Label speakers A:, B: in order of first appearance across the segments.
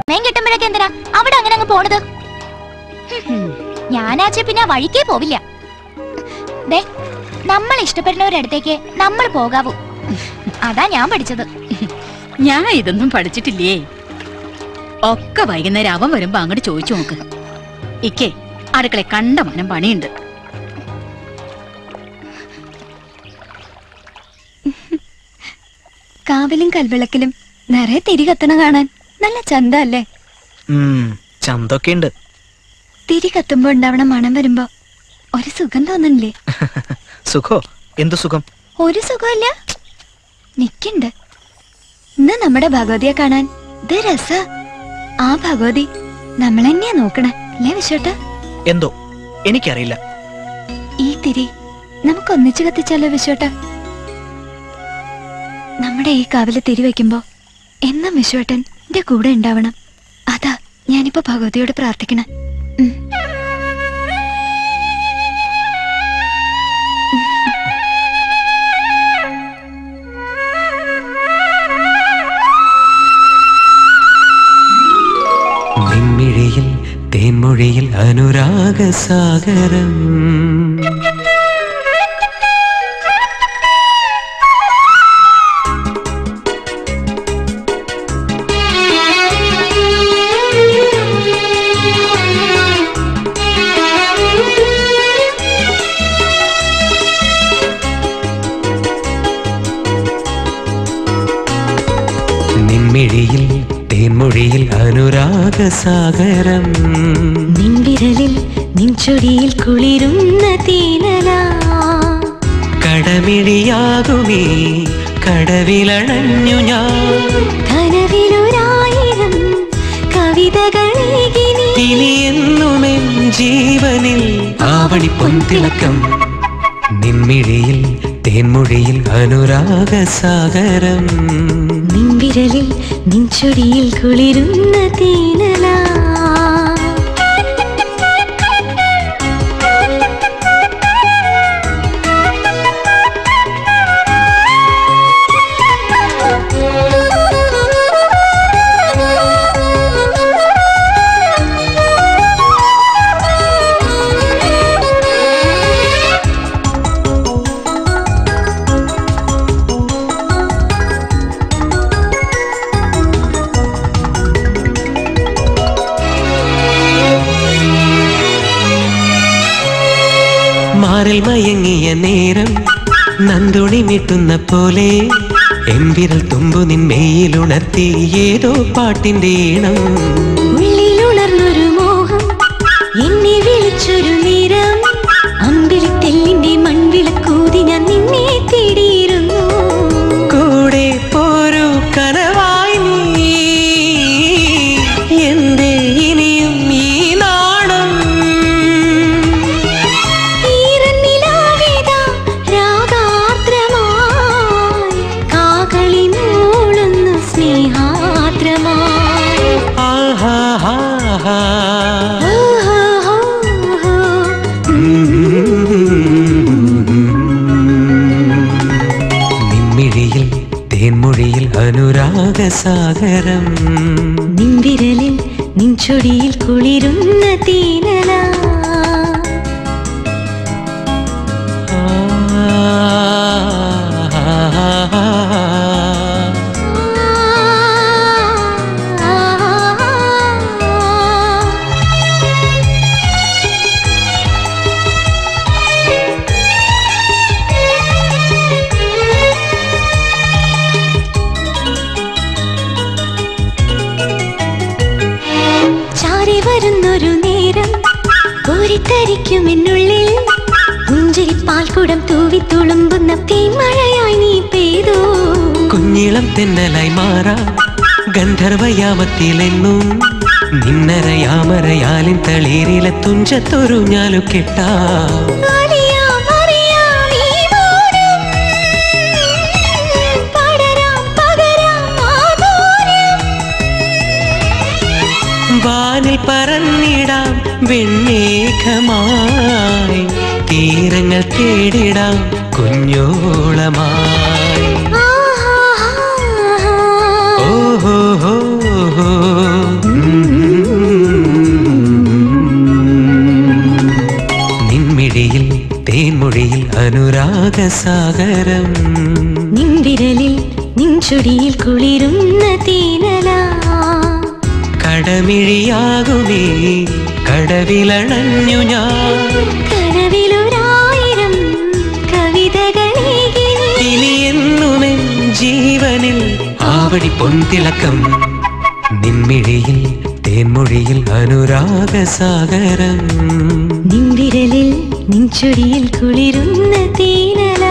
A: സമയം കിട്ടുമ്പോഴൊക്കെ എന്തിനാ അവിടെ അങ്ങനെ അങ്ങ് പോണത് ഞാനാച്ചെ പിന്നെ ആ വഴിക്കേ പോവില്ല ദേ നമ്മൾ ഇഷ്ടപ്പെടുന്നവരുടെ അടുത്തേക്ക് നമ്മൾ പോകാവൂ അതാ ഞാൻ പഠിച്ചത്
B: ഞാൻ ഇതൊന്നും പഠിച്ചിട്ടില്ലേ ഒക്കെ വൈകുന്നേരം അവൻ വരുമ്പോ അങ്ങോട്ട് ചോദിച്ചു നോക്ക് ഇക്കേ അടുക്കള കണ്ട മനം പണിയുണ്ട്
C: കാവിലും കൽവിളക്കിലും നിറയെ തിരി കത്തണ കാണാൻ നല്ല ചന്ത അല്ലേ
D: ഉം, ചന്തൊക്കെ ഉണ്ട്
C: തിരി കത്തുമ്പോ ഉണ്ടാവണ മണം വരുമ്പോ ഒരു സുഖം തോന്നണില്ലേ
D: സുഖോ എന്തു സുഖം
C: ഒരു സുഖമില്ല നിക്കുണ്ട് ഇന്ന് നമ്മുടെ ഭഗവതിയെ കാണാൻ ഇത് രസ ആ ഭഗവതി നമ്മളെന്നെയാ നോക്കണേ അല്ലേ വിശ്വട്ട
D: എന്തോ എനിക്കറിയില്ല
C: ഈ തിരി നമുക്ക് ഒന്നിച്ചു കത്തിച്ചാലോ വിശ്വട്ട നമ്മുടെ ഈ കാവില് തിരി വെക്കുമ്പോ എന്നും വിശ്വട്ടൻ എന്റെ കൂടെ ഉണ്ടാവണം അതാ ഞാനിപ്പോ ഭഗവതിയോട് പ്രാർത്ഥിക്കണേ ഉം.
E: നിൻമിഴിയിൽ തേൻമൊഴിയിൽ അനുരാഗസാഗരം നിൻമിഴിയിൽ തേൻമൊഴിയിൽ അനുരാഗസാഗരം
F: നിൻവിരലിൽ നിൻചൊടിയിൽ കുളിരുന്ന തീനല
E: കടമിഴിയാകുമേ കടവിലണഞ്ഞു ഞാൻ
F: കനവിലൊരായിരം കവിതകളേകിനി
E: ഇനിയെന്നുമെൻ ജീവനിൽ ആവണി പൊൻതിളക്കം നിൻമിഴിയിൽ തേൻമൊഴിയിൽ അനുരാഗസാഗരം
F: നിൻവിരലിൽ നിൻചൊടിയിൽ കുളിരുന്ന തീനല
E: മാറിൽ മയങ്ങിയ നേരം നന്ദുണി മിട്ടുന്ന പോലെ എൻവിരൽ തുമ്പു നിൻ മെയ്യിലുണർത്തി ഏതോ പാട്ടിന്റെ ഈണം
F: ഉള്ളിലുണർന്നൊരു മോഹം എന്നെ വിളിച്ചൊരു നേരം അമ്പിളിത്തെല്ലിന്റെ മൺവിളക്കൂതി ഞാൻ നിന്നെ തേടിയിരുന്നു
E: കൂടെ പോരു കനവായി നീ എന്റെ ഇനിയും ഈ നാണം
F: ഈറന്നിലാവിതാ രാഗാർദ്രമായി കാകളി മൂളുന്നു സ്നേഹാർദ്രമായി
E: ആഹാ ഹാ ഹാ
F: ഓഹോഹോഹോ.
E: നിൻമിഴിയിൽ തേൻമൊഴിയിൽ അനുരാഗസാഗരം
F: നിൻവിരലിൽ നിൻചൊടിയിൽ കുളിരുന്ന തീനല ചാരി വരുന്നൊരു നേരം കോരിത്തരിക്കുമെന്നുള്ളിൽ പുഞ്ചിരിപ്പാൽ കുടം തൂവി തുളുമ്പുന്ന തേന്മഴയായി നീ പെയ്തു
E: കുഞ്ഞിളം തെന്നലായി മാറാ ഗന്ധർവയാമത്തിലെന്നും നിന്നരയാമരയാലിൻ തളീരിലെ തുഞ്ചത്തൊരു ഞാലു കെട്ടാ
F: അറിയാം, അറിയാം ഈ മൗനം. പടരാം, പകരാം മാധുര്യം.
E: വാനിൽ പറന്നിടാം വെണ്ണേഘമായി തീരങ്ങൾ തേടിടാം കുഞ്ഞോളമായി
F: ആഹാഹാഹാ.
E: ഓഹോ ഹോ ഹോ അനുരാഗസാഗരം
F: നിൻവിരലിൽ നിൻചുടിയിൽ കുളിരുന്ന തേനല
E: കടമിഴിയാകുമേ കടവിലണഞ്ഞു ഞാൻ
F: കനവിലൊരായിരം കവിതകളേകി നീ.
E: ഇനി എന്നുമെൻ ജീവനിൽ ആവടി പൊൻതിളക്കം നിൻമിഴിയിൽ തേൻമൊഴിയിൽ അനുരാഗസാഗരം
F: നിൻവിരലിൽ നിൻചുടിയിൽ കുളിരുന്ന തേനല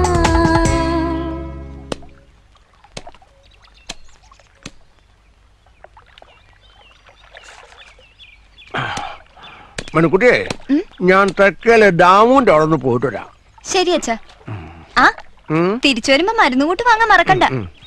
G: മണിക്കുട്ടിയെ ഞാൻ തെക്കേലെ ഡാമുന്റെ അവിടെ നിന്ന് പോയിട്ട് വരാം
C: ശരി അച്ഛാ ആ
G: ഉം?
C: തിരിച്ചു വരുമ്പോ മരുന്ന് കൂട്ട് വാങ്ങാൻ മറക്കണ്ട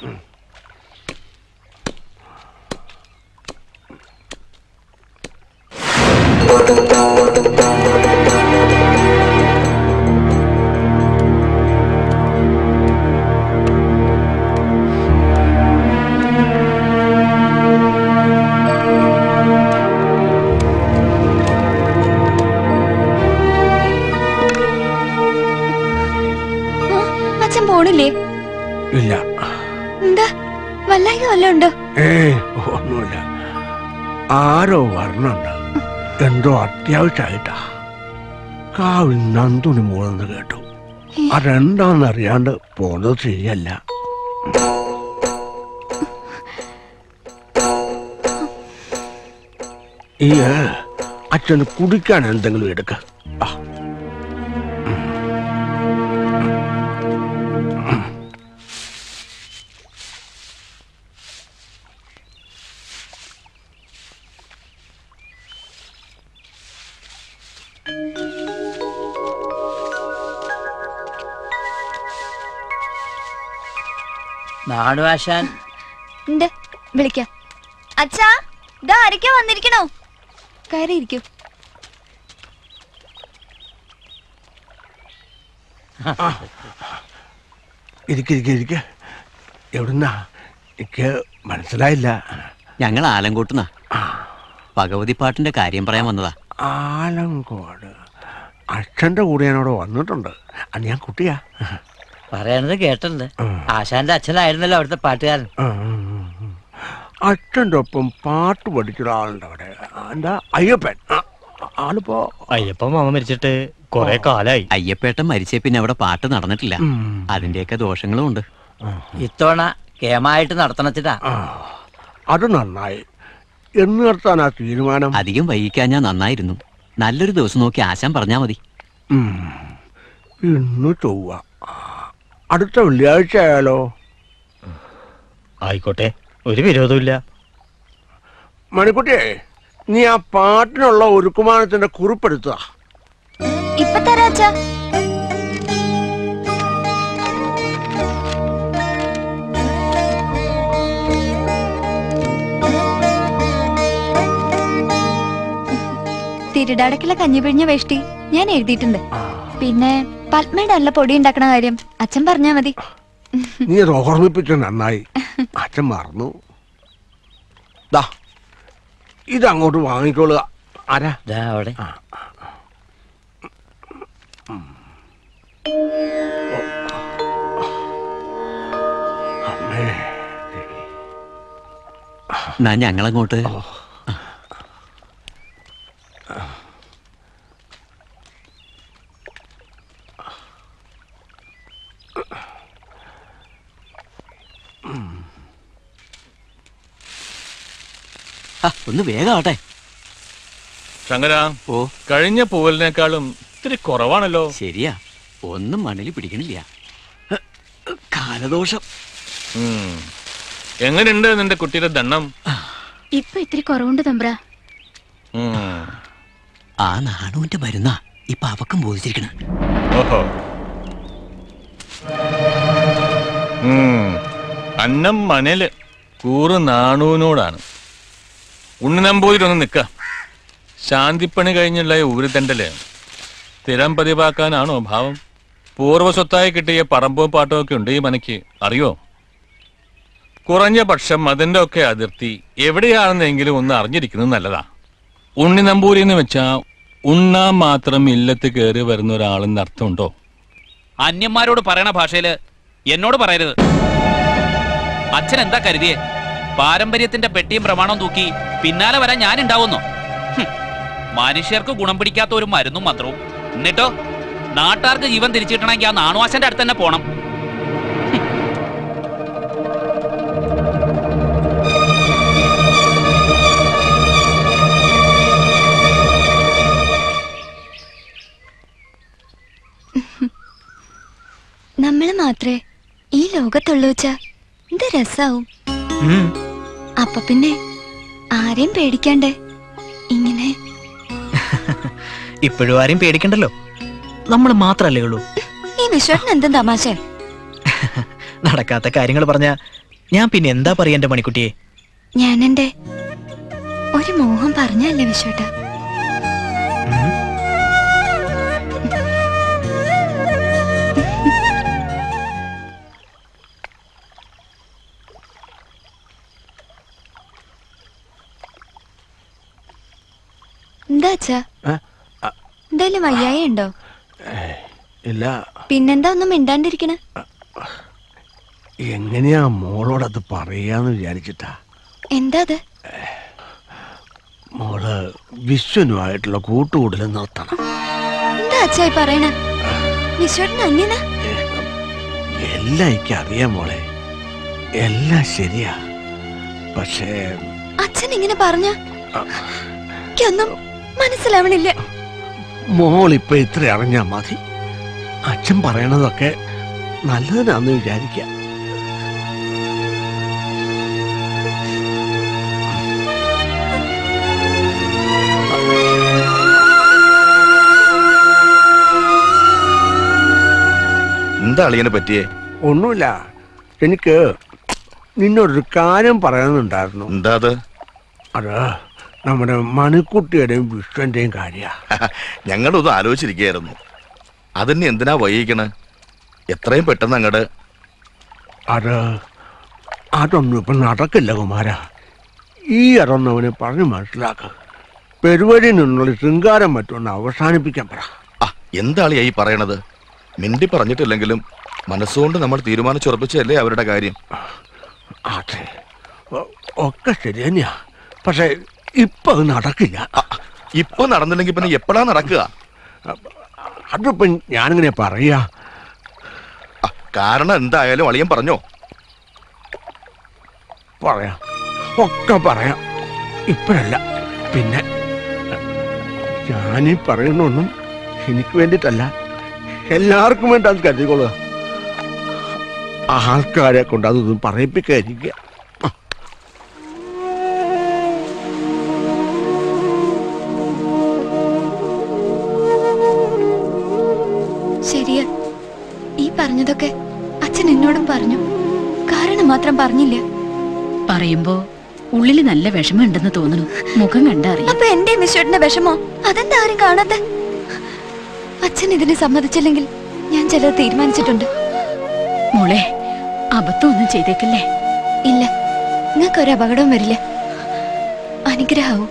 C: ആ, അച്ഛൻ പോണില്ലേ
G: ഇല്ല
C: എന്താ വല്ലായ്ക വല്ലതും ഉണ്ടോ
G: ഏ ഒന്നുമില്ല ആരോ വരണുണ്ട് എന്തോ അത്യാവശ്യമായിട്ടാ കാവിൽ നന്ദുനി മൂളെന്ന് കേട്ടു അതെന്താണെന്നറിയാണ്ട് പോകുന്നത് ശരിയല്ല ഈ അച്ഛന് കുടിക്കാൻ എന്തെങ്കിലും എടുക്ക ആ
H: നാടുവാശാൻ
C: ഉണ്ട് വിളിക്കാം അച്ഛാ ഇതാ ആരൊക്കെ വന്നിരിക്കണോ കയറിയിരിക്കൂ
G: ഇരിക്ക ഇരിക്ക ഇരിക്ക എവിടുന്നാ എനിക്ക് മനസ്സിലായില്ല
I: ഞങ്ങൾ ആലങ്കോട്ടുന്നാ ഭഗവതി പാട്ടിന്റെ കാര്യം പറയാൻ വന്നതാ
G: ആലങ്കോട് അച്ഛൻ്റെ കൂടെ ഞാനവിടെ വന്നിട്ടുണ്ട് അത് ഞാൻ കുട്ടിയാ
H: പറയണത് കേട്ടിട്ടുണ്ട് ആശാന്റെ അച്ഛനായിരുന്നല്ലോ അവിടുത്തെ പാട്ടുകാരൻ
G: അച്ഛൻ്റെ ഒപ്പം പാട്ട് പഠിച്ച ഒരാളുണ്ട് അവിടെ എന്താ അയ്യപ്പൻ ആ, ആളിപ്പോ
J: അയ്യപ്പ മാമ മരിച്ചിട്ട് കൊറേ കാലായി
I: അയ്യപ്പേട്ടൻ മരിച്ചേ പിന്നെ അവിടെ പാട്ട് നടന്നിട്ടില്ല അതിന്റെയൊക്കെ ദോഷങ്ങളും ഉണ്ട്
H: ഇത്തവണ കേമായിട്ട് നടത്തണച്ചിട്ടാ
G: ആ, അത് നന്നായി എന്ന് നിർത്താനാ തീരുമാനം
I: അധികം വൈകിക്കാൻ ഞാൻ നന്നായിരുന്നു നല്ലൊരു ദിവസം നോക്കി ആശാൻ പറഞ്ഞാ മതി
G: ഉം. ഇന്ന് ചൊവ്വ ആ, അടുത്ത വെള്ളിയാഴ്ച ആയാലോ
J: ആയിക്കോട്ടെ ഒരു വിരോധമില്ല
G: മണിക്കുട്ടിയെ നീ ആ പാട്ടിനുള്ള ഒരുക്കുമാനത്തിന്റെ കുറിപ്പെടുത്തുക
C: ഇപ്പൊ തരാ അച്ഛാ തിരുടാടക്കുള്ള കഞ്ഞി പിഴിഞ്ഞ വേഷ്ടി ഞാൻ എഴുതിയിട്ടുണ്ട് പിന്നെ പത്മയുടെ നല്ല പൊടി ഉണ്ടാക്കണ കാര്യം അച്ഛൻ പറഞ്ഞാ മതി
G: നീ അത് ഓർമ്മിപ്പിച്ച നന്നായി അച്ഛൻ മറന്നു ദാ ഇത് അങ്ങോട്ട് വാങ്ങിക്കോളുക ആരാ
H: ദാ അവിടെ
G: അമ്മേ
I: എന്നാ ഞങ്ങളങ്ങോട്ട് ആ, ഒന്ന് വേഗാവട്ടെ
K: ശങ്കര
I: ഓ
K: കഴിഞ്ഞ പൂവലിനേക്കാളും ഇത്തിരി കുറവാണല്ലോ
I: ശരിയാ ഒന്നും മണ്ണിൽ പിടിക്കണില്ല കാലദോഷം
K: ഉം. എങ്ങനെയുണ്ട് നിന്റെ കുട്ടിയുടെ ദണ്ണം
B: ഇപ്പൊ ഇത്തിരി കുറവുണ്ട് തമ്പ്ര
K: ഉം.
I: ആ നാണുവിന്റെ മരുന്നാ ഇപ്പൊ അവക്കും ബോധിച്ചിരിക്കണ
K: ഓഹോ ഉം. അന്നം മനല് കൂറ് നാണുവിനോടാണ് ഉണ്ണിനമ്പൂതിരൊന്ന് നിക്ക ശാന്തിപ്പണി കഴിഞ്ഞുള്ള ഈ ഊരുതണ്ടല് സ്ഥിരം പതിവാക്കാനാണോ ഭാവം പൂർവ്വസ്വത്തായി കിട്ടിയ പറമ്പും പാട്ടും ഒക്കെ ഉണ്ട് ഈ മനയ്ക്ക് അറിയോ കുറഞ്ഞ പക്ഷം അതിന്റെ ഒക്കെ അതിർത്തി എവിടെയാണെന്നെങ്കിലും ഒന്ന് അറിഞ്ഞിരിക്കുന്നത് നല്ലതാ ഉണ്ണി നമ്പൂരി എന്ന് വെച്ചാ ഉണ്ണാൻ മാത്രം ഇല്ലത്ത് കയറി വരുന്ന ഒരാളെന്ന് അർത്ഥമുണ്ടോ
L: അന്യന്മാരോട് പറയണ ഭാഷയില് എന്നോട് പറയരുത് അച്ഛൻ എന്താ കരുതിയേ പാരമ്പര്യത്തിന്റെ പെട്ടിയും പ്രമാണവും തൂക്കി പിന്നാലെ വരാൻ ഞാൻ ഉണ്ടാവുന്നു മനുഷ്യർക്ക് ഗുണം പിടിക്കാത്ത ഒരു മരുന്നും മന്ത്രവും എന്നിട്ടോ നാട്ടാർക്ക് ജീവൻ തിരിച്ചു കിട്ടണമെങ്കിൽ ആ നാണുവാശന്റെ അടുത്ത് തന്നെ പോണം
C: നമ്മള് മാത്രേ ഈ ലോകത്തുള്ളൂ വെച്ച എന്ത് രസാവും
D: ഉം.
C: അപ്പൊ പിന്നെ ആരെയും പേടിക്കണ്ടേ ഇങ്ങനെ
D: ഇപ്പോഴും ആരെയും പേടിക്കണ്ടല്ലോ നമ്മൾ മാത്രല്ലേ ഉള്ളൂ
C: ഈ വിശ്വട്ടിന് എന്തും തമാശ
D: നടക്കാത്ത കാര്യങ്ങൾ പറഞ്ഞ ഞാൻ പിന്നെ എന്താ പറയാ എന്റെ മണിക്കുട്ടിയെ
C: ഞാൻ എന്റെ ഒരു മോഹം പറഞ്ഞല്ലേ വിശ്വട്ട എന്താ അച്ഛാ
G: ഏ?
C: എന്തായാലും വയ്യായ ഉണ്ടോ
G: ഇല്ല
C: പിന്നെന്താ ഒന്നും മിണ്ടാണ്ടിരിക്കണ
G: എങ്ങനെയാ മോളോടത് പറയാന്ന് വിചാരിച്ചിട്ടാ
C: എന്താ അത്
G: മോള് വിശ്വനുമായിട്ടുള്ള കൂട്ടുകൂടൽ നിർത്തണം
C: എന്താ അച്ഛായി പറയണ വിശ്വട്ടൻ അന്യന
G: എല്ലാം എനിക്ക് അറിയാം മോളെ എല്ലാം ശരിയാ പക്ഷേ
C: അച്ഛൻ ഇങ്ങനെ പറഞ്ഞ എനിക്കൊന്നും മനസ്സിലാവണില്ല
G: മോൾ ഇപ്പൊ ഇത്ര അറിഞ്ഞാ മതി അച്ഛൻ പറയണതൊക്കെ നല്ലതിനാന്ന് വിചാരിക്കാം
M: എന്താ അളിയനെ പറ്റിയേ
G: ഒന്നുമില്ല എനിക്ക് നിന്നോടൊരു കാര്യം പറയാനുണ്ടായിരുന്നു
M: എന്താ അത്
G: അത് നമ്മുടെ മണിക്കുട്ടിയുടെയും വിഷ്ണുവിന്റെയും കാര്യ
M: ഞങ്ങളൊന്ന് ആലോചിച്ചിരിക്കുകയായിരുന്നു അതിന് എന്തിനാ വൈകിക്കണ് എത്രയും പെട്ടെന്ന് അങ്ങട്
G: അത് അതൊന്നും ഇപ്പൊ നടക്കില്ല കുമാര ഈ ഇറന്നവനെ പറഞ്ഞു മനസ്സിലാക്ക പെരുവഴിയിൽ നിന്നുള്ള ശൃംഗാരം മറ്റൊന്ന് അവസാനിപ്പിക്കാൻ പറ
M: ആ എന്താ അളിയാ ഈ പറയണത് മിണ്ടി പറഞ്ഞിട്ടില്ലെങ്കിലും മനസ്സുകൊണ്ട് നമ്മൾ തീരുമാനിച്ചുറപ്പിച്ചല്ലേ അവരുടെ കാര്യം
G: അതെ ഒ- ഒക്കെ ശരി തന്നെയാ പക്ഷെ ഇപ്പൊ അത് നടക്കില്ല
M: ഇപ്പൊ നടന്നില്ലെങ്കിൽ പിന്നെ എപ്പോഴാ നടക്കുക
G: അതിപ്പോ ഞാനിങ്ങനെ പറയാ
M: കാരണം എന്തായാലും അളിയൻ പറഞ്ഞോ
G: പറയാം ഒക്കെ പറയാം ഇപ്പോഴല്ല പിന്നെ ഞാനീ പറയുന്നൊന്നും എനിക്ക് വേണ്ടിയിട്ടല്ല എല്ലാവർക്കും വേണ്ടി അത് കരുതിക്കൊള്ളുക ആൾക്കാരെ കൊണ്ട് അതൊന്നും പറയിപ്പിക്കാതിരിക്കുക
C: ശരിയാ ഈ പറഞ്ഞതൊക്കെ അച്ഛൻ എന്നോടും പറഞ്ഞു കാരണം മാത്രം പറഞ്ഞില്ല
B: പറയുമ്പോ ഉള്ളില് നല്ല വിഷമമുണ്ടെന്ന് തോന്നുന്നു മുഖം കണ്ടറിയാം
C: അപ്പൊ എന്റെ വിശ്വട്ടിന്റെ വിഷമോ അതെന്താ ആരും കാണാത്ത അച്ഛൻ ഇതിന് സമ്മതിച്ചില്ലെങ്കിൽ ഞാൻ ചിലത് തീരുമാനിച്ചിട്ടുണ്ട്
B: മോളെ അബദ്ധം ഒന്നും ചെയ്തേക്കല്ലേ
C: ഇല്ല നിങ്ങൾക്ക് ഒരു അപകടവും വരില്ല അനുഗ്രഹവും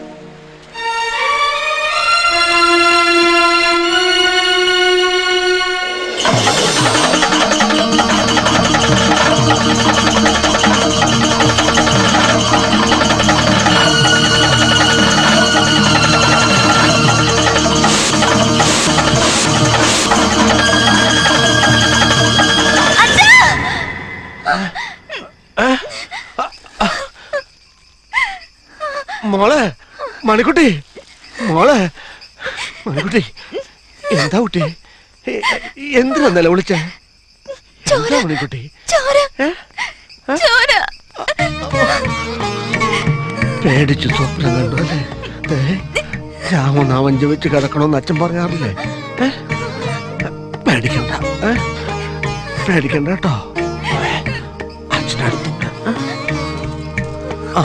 G: മോളെ മണിക്കുട്ടി മോളെ മണിക്കുട്ടി എന്താ കുട്ടി എ- എന്തിനാ നിലവിളിച്ചേ എന്താ മണിക്കുട്ടി
C: ചോര ചോര
G: പേടിച്ച് സ്വപ്നം കണ്ടു അല്ലേ ഏ? രാമനാമം ജപിച്ച് കിടക്കണമെന്ന് അച്ഛൻ പറയാറില്ലേ ഏ? പേടിക്കണ്ട ഏ? പേടിക്കണ്ട കേട്ടോ ഏ? അച്ഛനടുത്തുണ്ട് ഏ? ആ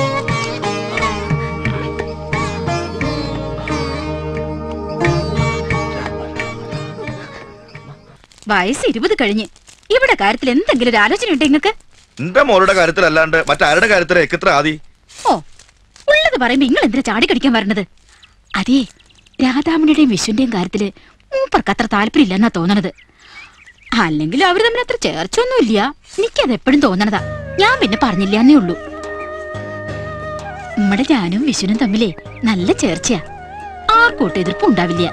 B: വയസ്സ് ഇരുപത് കഴിഞ്ഞ് ഇവിടെ കാര്യത്തിൽ എന്തെങ്കിലും ഒരു ആലോചന ഉണ്ട് നിങ്ങൾക്ക്
M: എന്റെ മോളുടെ കാര്യത്തിലല്ലാണ്ട് മറ്റാരുടെ കാര്യത്തിലേക്ക് ഇത്ര ആദി
B: ഓ ഉള്ളത് പറയുമ്പോ നിങ്ങൾ എന്തിനാ ചാടി കടിക്കാൻ വരണത് അതേ രാധാമണിയുടെയും വിശ്വന്റെയും കാര്യത്തില് മൂപ്പർക്ക് അത്ര താല്പര്യമില്ലെന്നാ തോന്നണത് അല്ലെങ്കിലും അവര് തമ്മിൽ അത്ര ചേർച്ചൊന്നുമില്ല എനിക്കത് എപ്പോഴും തോന്നണതാ ഞാൻ പിന്നെ പറഞ്ഞില്ലാന്നേ ഉള്ളൂ നമ്മടെ ഞാനും വിഷുനും തമ്മിലേ നല്ല ചേർച്ചയാ ആർക്കോട്ട് എതിർപ്പ് ഉണ്ടാവില്ല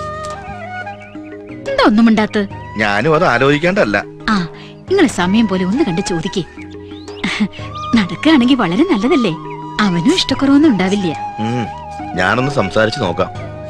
B: എന്താ ഒന്നും ഉണ്ടാത്ത്
M: ഞാനും അത് ആലോചിക്കേണ്ടല്ല
B: ആ നിങ്ങളെ സമയം പോലെ ഒന്ന് കണ്ട് ചോദിക്കേ നടക്കുകയാണെങ്കിൽ വളരെ നല്ലതല്ലേ അവനും ഇഷ്ടക്കുറവൊന്നും ഉണ്ടാവില്ല
M: ഉം, ഞാനൊന്ന് സംസാരിച്ച് നോക്കാം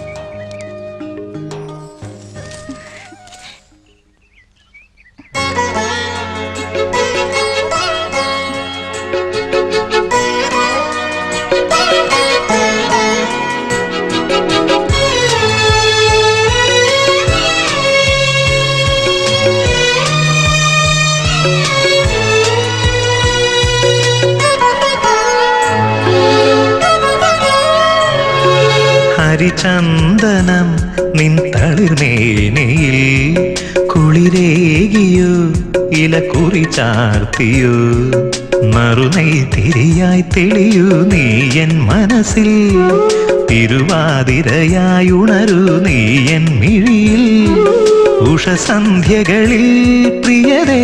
N: ഹരിചന്ദനം നിൻ തളിർമേനയിൽ കുളിരേകിയോ ഇല കുറി ചാർത്തിയോ മറുനൈ തിരിയായി തെളിയൂ നീ എൻ മനസ്സിൽ തിരുവാതിരയായി ഉണരൂ നീ എൻ മിഴിയിൽ ഉഷസന്ധ്യകളിൽ പ്രിയരേ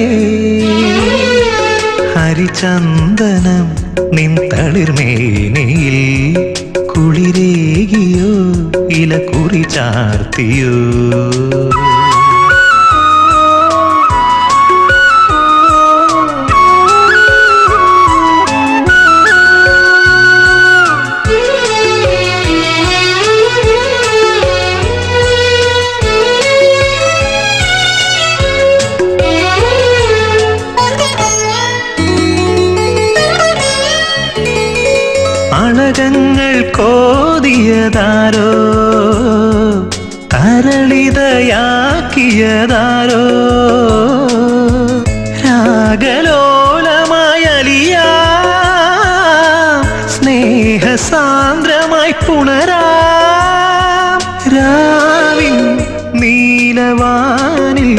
N: ഹരിചന്ദനം നിൻ തളിർമേനയിൽ കുളിരേകിയോ ഇല കുറി ചാർത്തിയോ അളകങ്ങൾ കോതിയതാരോ തരളിതയാക്കിയതാരോ രാഗലോലമായ അലിയാ സ്നേഹസാന്ദ്രമായി പുണരാ രാവിൻ നീലവാനിൽ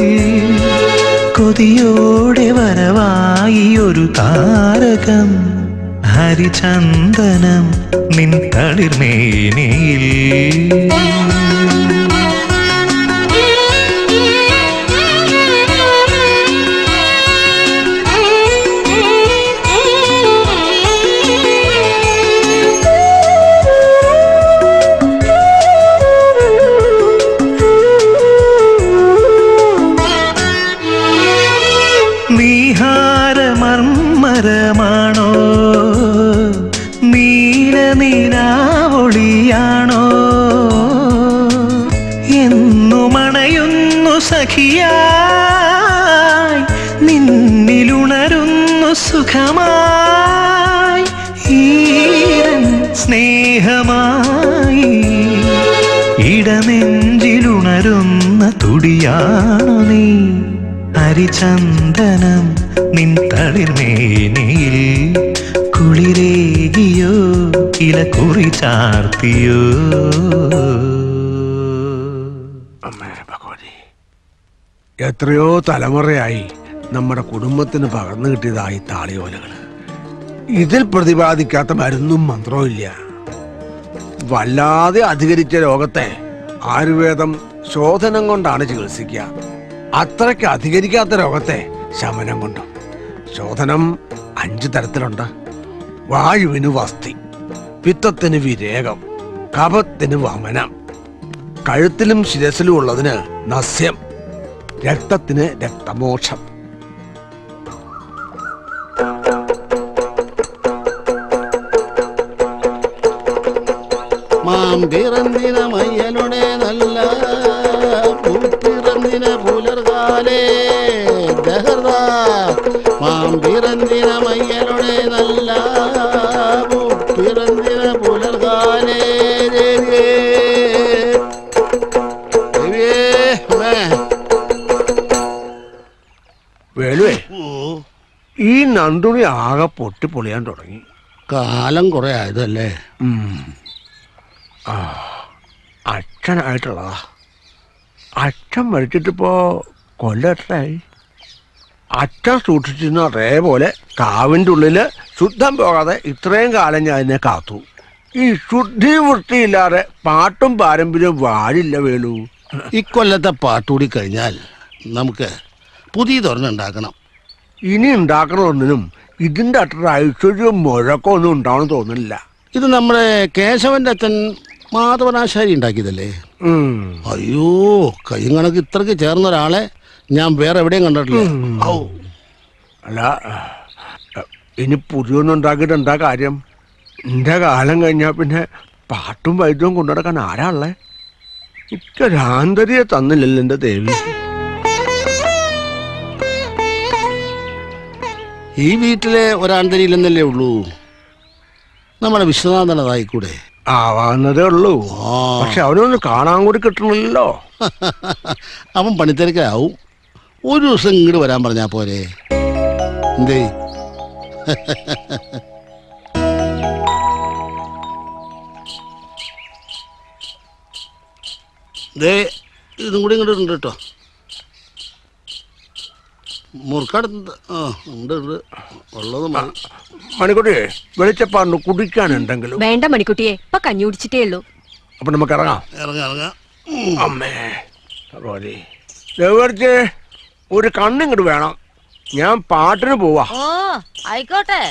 N: കൊതിയോടെ വരവായി ഒരു താരകം ഹരിചന്ദനം നിൻ തളിർമേനയിൽ നീഹാരമർമ്മരമാണോ നീലനിലാവൊളിയാണോ എന്നുമണയുന്നു സഖിയായി നിന്നിലുണരുന്നു സുഖമായി ഈരൻ സ്നേഹമായി ഇടനെഞ്ചിലുണരുന്ന തുടിയാണു നീ ഹരിചന്ദനം നിൻ തളിർമേനയിൽ കുളിരേകിയോ ഇല കുറി ചാർത്തിയോ
G: എത്രയോ തലമുറയായി നമ്മുടെ കുടുംബത്തിന് പകർന്നു കിട്ടിയതായി താളിയോലകൾ ഇതിൽ പ്രതിപാദിക്കാത്ത മരുന്നും മന്ത്രവും ഇല്ല വല്ലാതെ അധികരിച്ച രോഗത്തെ ആയുർവേദം ശോധനം കൊണ്ടാണ് ചികിത്സിക്കുക അത്രയ്ക്ക് അധികരിക്കാത്ത രോഗത്തെ ശമനം കൊണ്ടും ശോധനം അഞ്ചു തരത്തിലുണ്ട് വായുവിന് വസ്തി പിത്തത്തിന് വിരേകം കപത്തിന് വമനം കഴുത്തിലും ശിരസിലും ഉള്ളതിന് നസ്യം രക്തത്തിന് രക്തമോക്ഷം
O: മാം പിറന്നിന മയ്യലുടെ നല്ല പൂപ്പിറന്നിന പുലർകാലേ ദഹർദ മാം പിറന്നിന മയ്യലുടെ നല്ല പൂപ്പിറന്നിന പുലർകാലേ ദേവിയേ ദേവിയേ അമ്മേ
G: വേലുവേ ഈ നന്ദുണി ആകെ പൊട്ടി പൊളിയാൻ തുടങ്ങി
O: കാലം കുറെ ആയതല്ലേ
G: ആ അച്ഛനായിട്ടുള്ളതാ അച്ഛൻ മരിച്ചിട്ടിപ്പോ കൊല്ലട്ടായി അച്ഛൻ സൂക്ഷിച്ചിരുന്ന അതേപോലെ കാവിൻ്റെ ഉള്ളില് ശുദ്ധം പോകാതെ ഇത്രയും കാലം ഞാൻ അതിനെ കാത്തു ഈ ശുദ്ധി വൃത്തിയില്ലാതെ പാട്ടും പാരമ്പര്യവും വാഴില്ല വേലു
O: ഇക്കൊല്ലത്തെ പാട്ടുകൂടി കഴിഞ്ഞാൽ നമുക്ക് പുതിയതൊരെണ്ണം ഉണ്ടാക്കണം
G: ഇനി ഉണ്ടാക്കണമൊന്നിനും ഇതിന്റെ അത്ര ഐശ്വര്യവും മുഴക്കവും ഒന്നും ഉണ്ടാവണം തോന്നുന്നില്ല
O: ഇത് നമ്മുടെ കേശവന്റെ അച്ഛൻ മാധവനാശാരി ഉണ്ടാക്കിയതല്ലേ അയ്യോ കയ്യും കണക്ക് ഇത്രക്ക് ചേർന്ന ഒരാളെ ഞാൻ വേറെ എവിടെയും കണ്ടിട്ടില്ല ഔ
G: അല്ല അഹ്, ഇനി പുതിയൊന്നും ഉണ്ടാക്കിയിട്ട് എന്താ കാര്യം എന്റെ കാലം കഴിഞ്ഞാൽ പിന്നെ പാട്ടും വൈദ്യവും കൊണ്ടുനടക്കാൻ ആരാ ഉള്ളേ എനിക്കൊരാന്തരിയെ തന്നില്ലല്ലോ എന്റെ ദേവി
O: ഈ വീട്ടിലെ ഒരാന്തരിയില്ലെന്നല്ലേ ഉള്ളൂ നമ്മുടെ വിശ്വനാഥനതായിക്കൂടെ
G: ആവാന്നതേ ഉള്ളൂ പക്ഷെ അവനൊന്ന് കാണാൻ കൂടി കിട്ടണില്ലല്ലോ
O: അവൻ പണിത്തിരക്കാവും ഒരു ദിവസം ഇങ്ങോട്ട് വരാൻ പറഞ്ഞാ പോരെ എന്തേ ദേ ഇതും കൂടി ഇങ്ങോട്ട് ഉണ്ട് കേട്ടോ മുറുക്കാട് ആ ഉണ്ട് ഉണ്ട് ഉള്ളത് മതി
G: മണിക്കുട്ടി വെളിച്ചപ്പാണ്ട് കുടിക്കാൻ എന്തെങ്കിലും
P: വേണ്ട മണിക്കുട്ടിയെ ഇപ്പൊ കഞ്ഞി കുടിച്ചിട്ടേ ഉള്ളൂ
G: അപ്പൊ നമുക്ക് ഇറങ്ങാം
O: ഇറങ്ങാം ഇറങ്ങാം
G: അമ്മേ ഭഗവതി ദേവർച്ചേ ഒരു കണ്ണിങ്ങോട്ട് വേണം ഞാൻ പാട്ടിന് പോവാ
Q: ഓ ആയിക്കോട്ടെ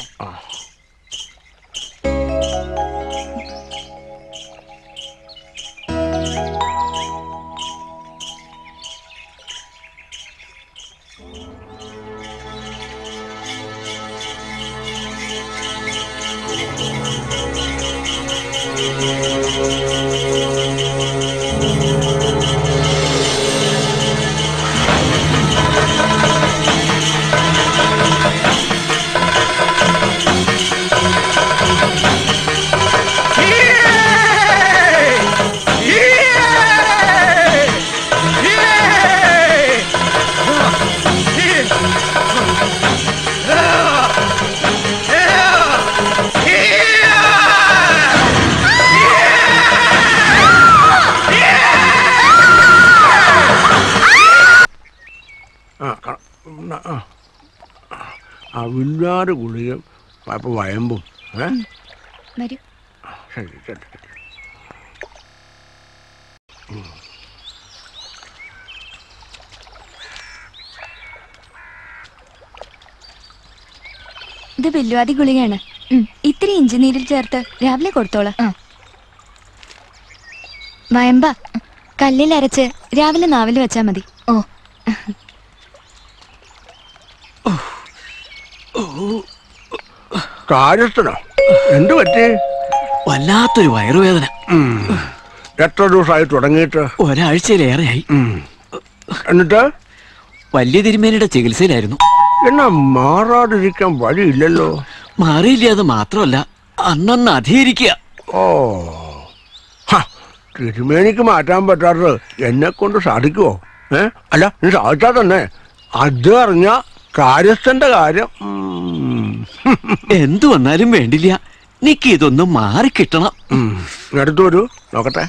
G: ആ ക- ഉം, ആ. ആ വില്ലാട് ഗുളിക അപ്പൊ വയമ്പും ഏ
C: വരൂ
G: ശരി ശരി ശരി.
C: ഇത് ബില്ലുവാതി ഗുളികയാണ് ഉം, ഇത്തിരി ഇഞ്ചിനീരിൽ ചേർത്ത് രാവിലെ കൊടുത്തോളാം വയമ്പ കല്ലിൽ അരച്ച് രാവിലെ നാവിൽ വെച്ചാ മതി ഓ
G: കാര്യസ്ഥനോ എന്ത് പറ്റി
I: വല്ലാത്തൊരു വയറുവേദന
G: എത്ര ദിവസമായി തുടങ്ങിയിട്ട്
I: ഒരാഴ്ചയിലേറെയായി
G: എന്നിട്ട്
I: വലിയ തിരുമേനിയുടെ ചികിത്സയിലായിരുന്നു
G: എന്നാ മാറാതിരിക്കാൻ വഴിയില്ലല്ലോ
I: മാറിയില്ല അത് മാത്രമല്ല അന്നന്ന് അധികരിക്കുക
G: ഓ ഹ, തിരുമേനിക്ക് മാറ്റാൻ പറ്റാത്തത് എന്നെ കൊണ്ട് സാധിക്കുമോ ഏ അല്ല നീ സാധിച്ചാ തന്നെ അത് അറിഞ്ഞ കാര്യസ്ഥന്റെ കാര്യം ഉം.
I: എന്തു വന്നാലും വേണ്ടില്ല നിക്ക് ഇതൊന്നും മാറിക്കിട്ടണം
G: ഉം. അടുത്ത് വരൂ നോക്കട്ടെ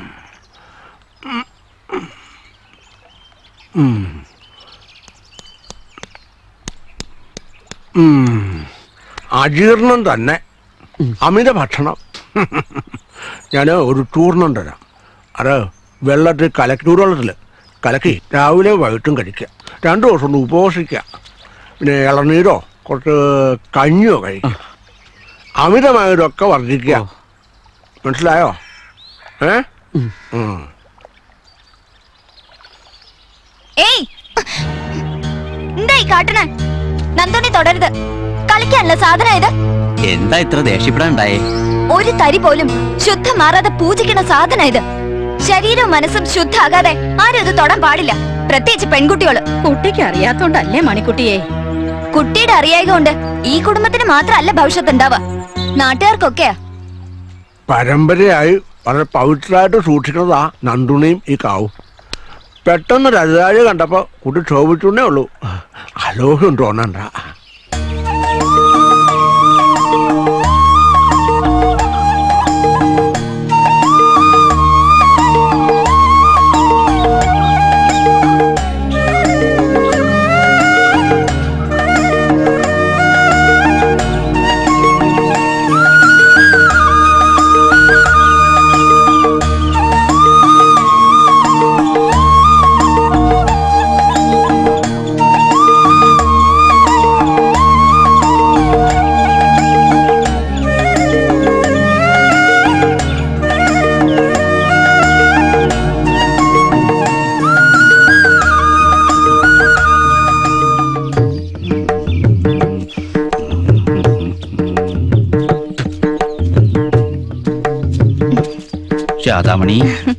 G: ഉം. ഉം. അജീർണം തന്നെ അമിത ഭക്ഷണം ഞാൻ ഒരു ചൂർണം തരാം അത് വെള്ളത്തിൽ കലക്കി ചൂടുവെള്ളത്തിൽ കലക്കി രാവിലെ വൈകിട്ടും കഴിക്കുക രണ്ടു ദിവസം ഒന്ന് ഉപവസിക്കുക പിന്നെ ഇളനീരോ കുറച്ച് കഞ്ഞിയോ കഴിക്കുക അമിതമായതൊക്കെ വർദ്ധിക്കുക മനസ്സിലായോ ഏ ഉം.
C: ഏയ് എന്തായി കാട്ടണേ നന്ദോണി തുടരുത് കളിക്കാനുള്ള സാധനം ഇത്
I: എന്താ ഇത്ര ദേഷ്യപ്പെടാണ്ടായേ
C: ഒരു തരി പോലും ശുദ്ധം മാറാതെ പൂജിക്കണ സാധനം ഇത് ശരീരവും മനസ്സും ശുദ്ധാകാതെ ആരും ഇത് തൊടാൻ പാടില്ല പ്രത്യേകിച്ച് പെൺകുട്ടികള്
B: കുട്ടിക്ക് അറിയാത്തോണ്ടല്ലേ മണിക്കുട്ടിയെ
C: കുട്ടിയുടെ അറിയായ കൊണ്ട് ഈ കുടുംബത്തിന് മാത്രമല്ല ഭവിഷ്യത്ത് ഉണ്ടാവുക നാട്ടുകാർക്കൊക്കെയാ
G: പരമ്പരയായി വളരെ പവിത്രമായിട്ട് സൂക്ഷിക്കുന്നതാ നന്ദുണിയും ഈ കാവും പെട്ടെന്ന് രജതാഴി കണ്ടപ്പോ കുട്ടി ക്ഷോഭിച്ചേ ഉള്ളൂ അലോഹം തോന്നണ്ട
L: രാധാമണി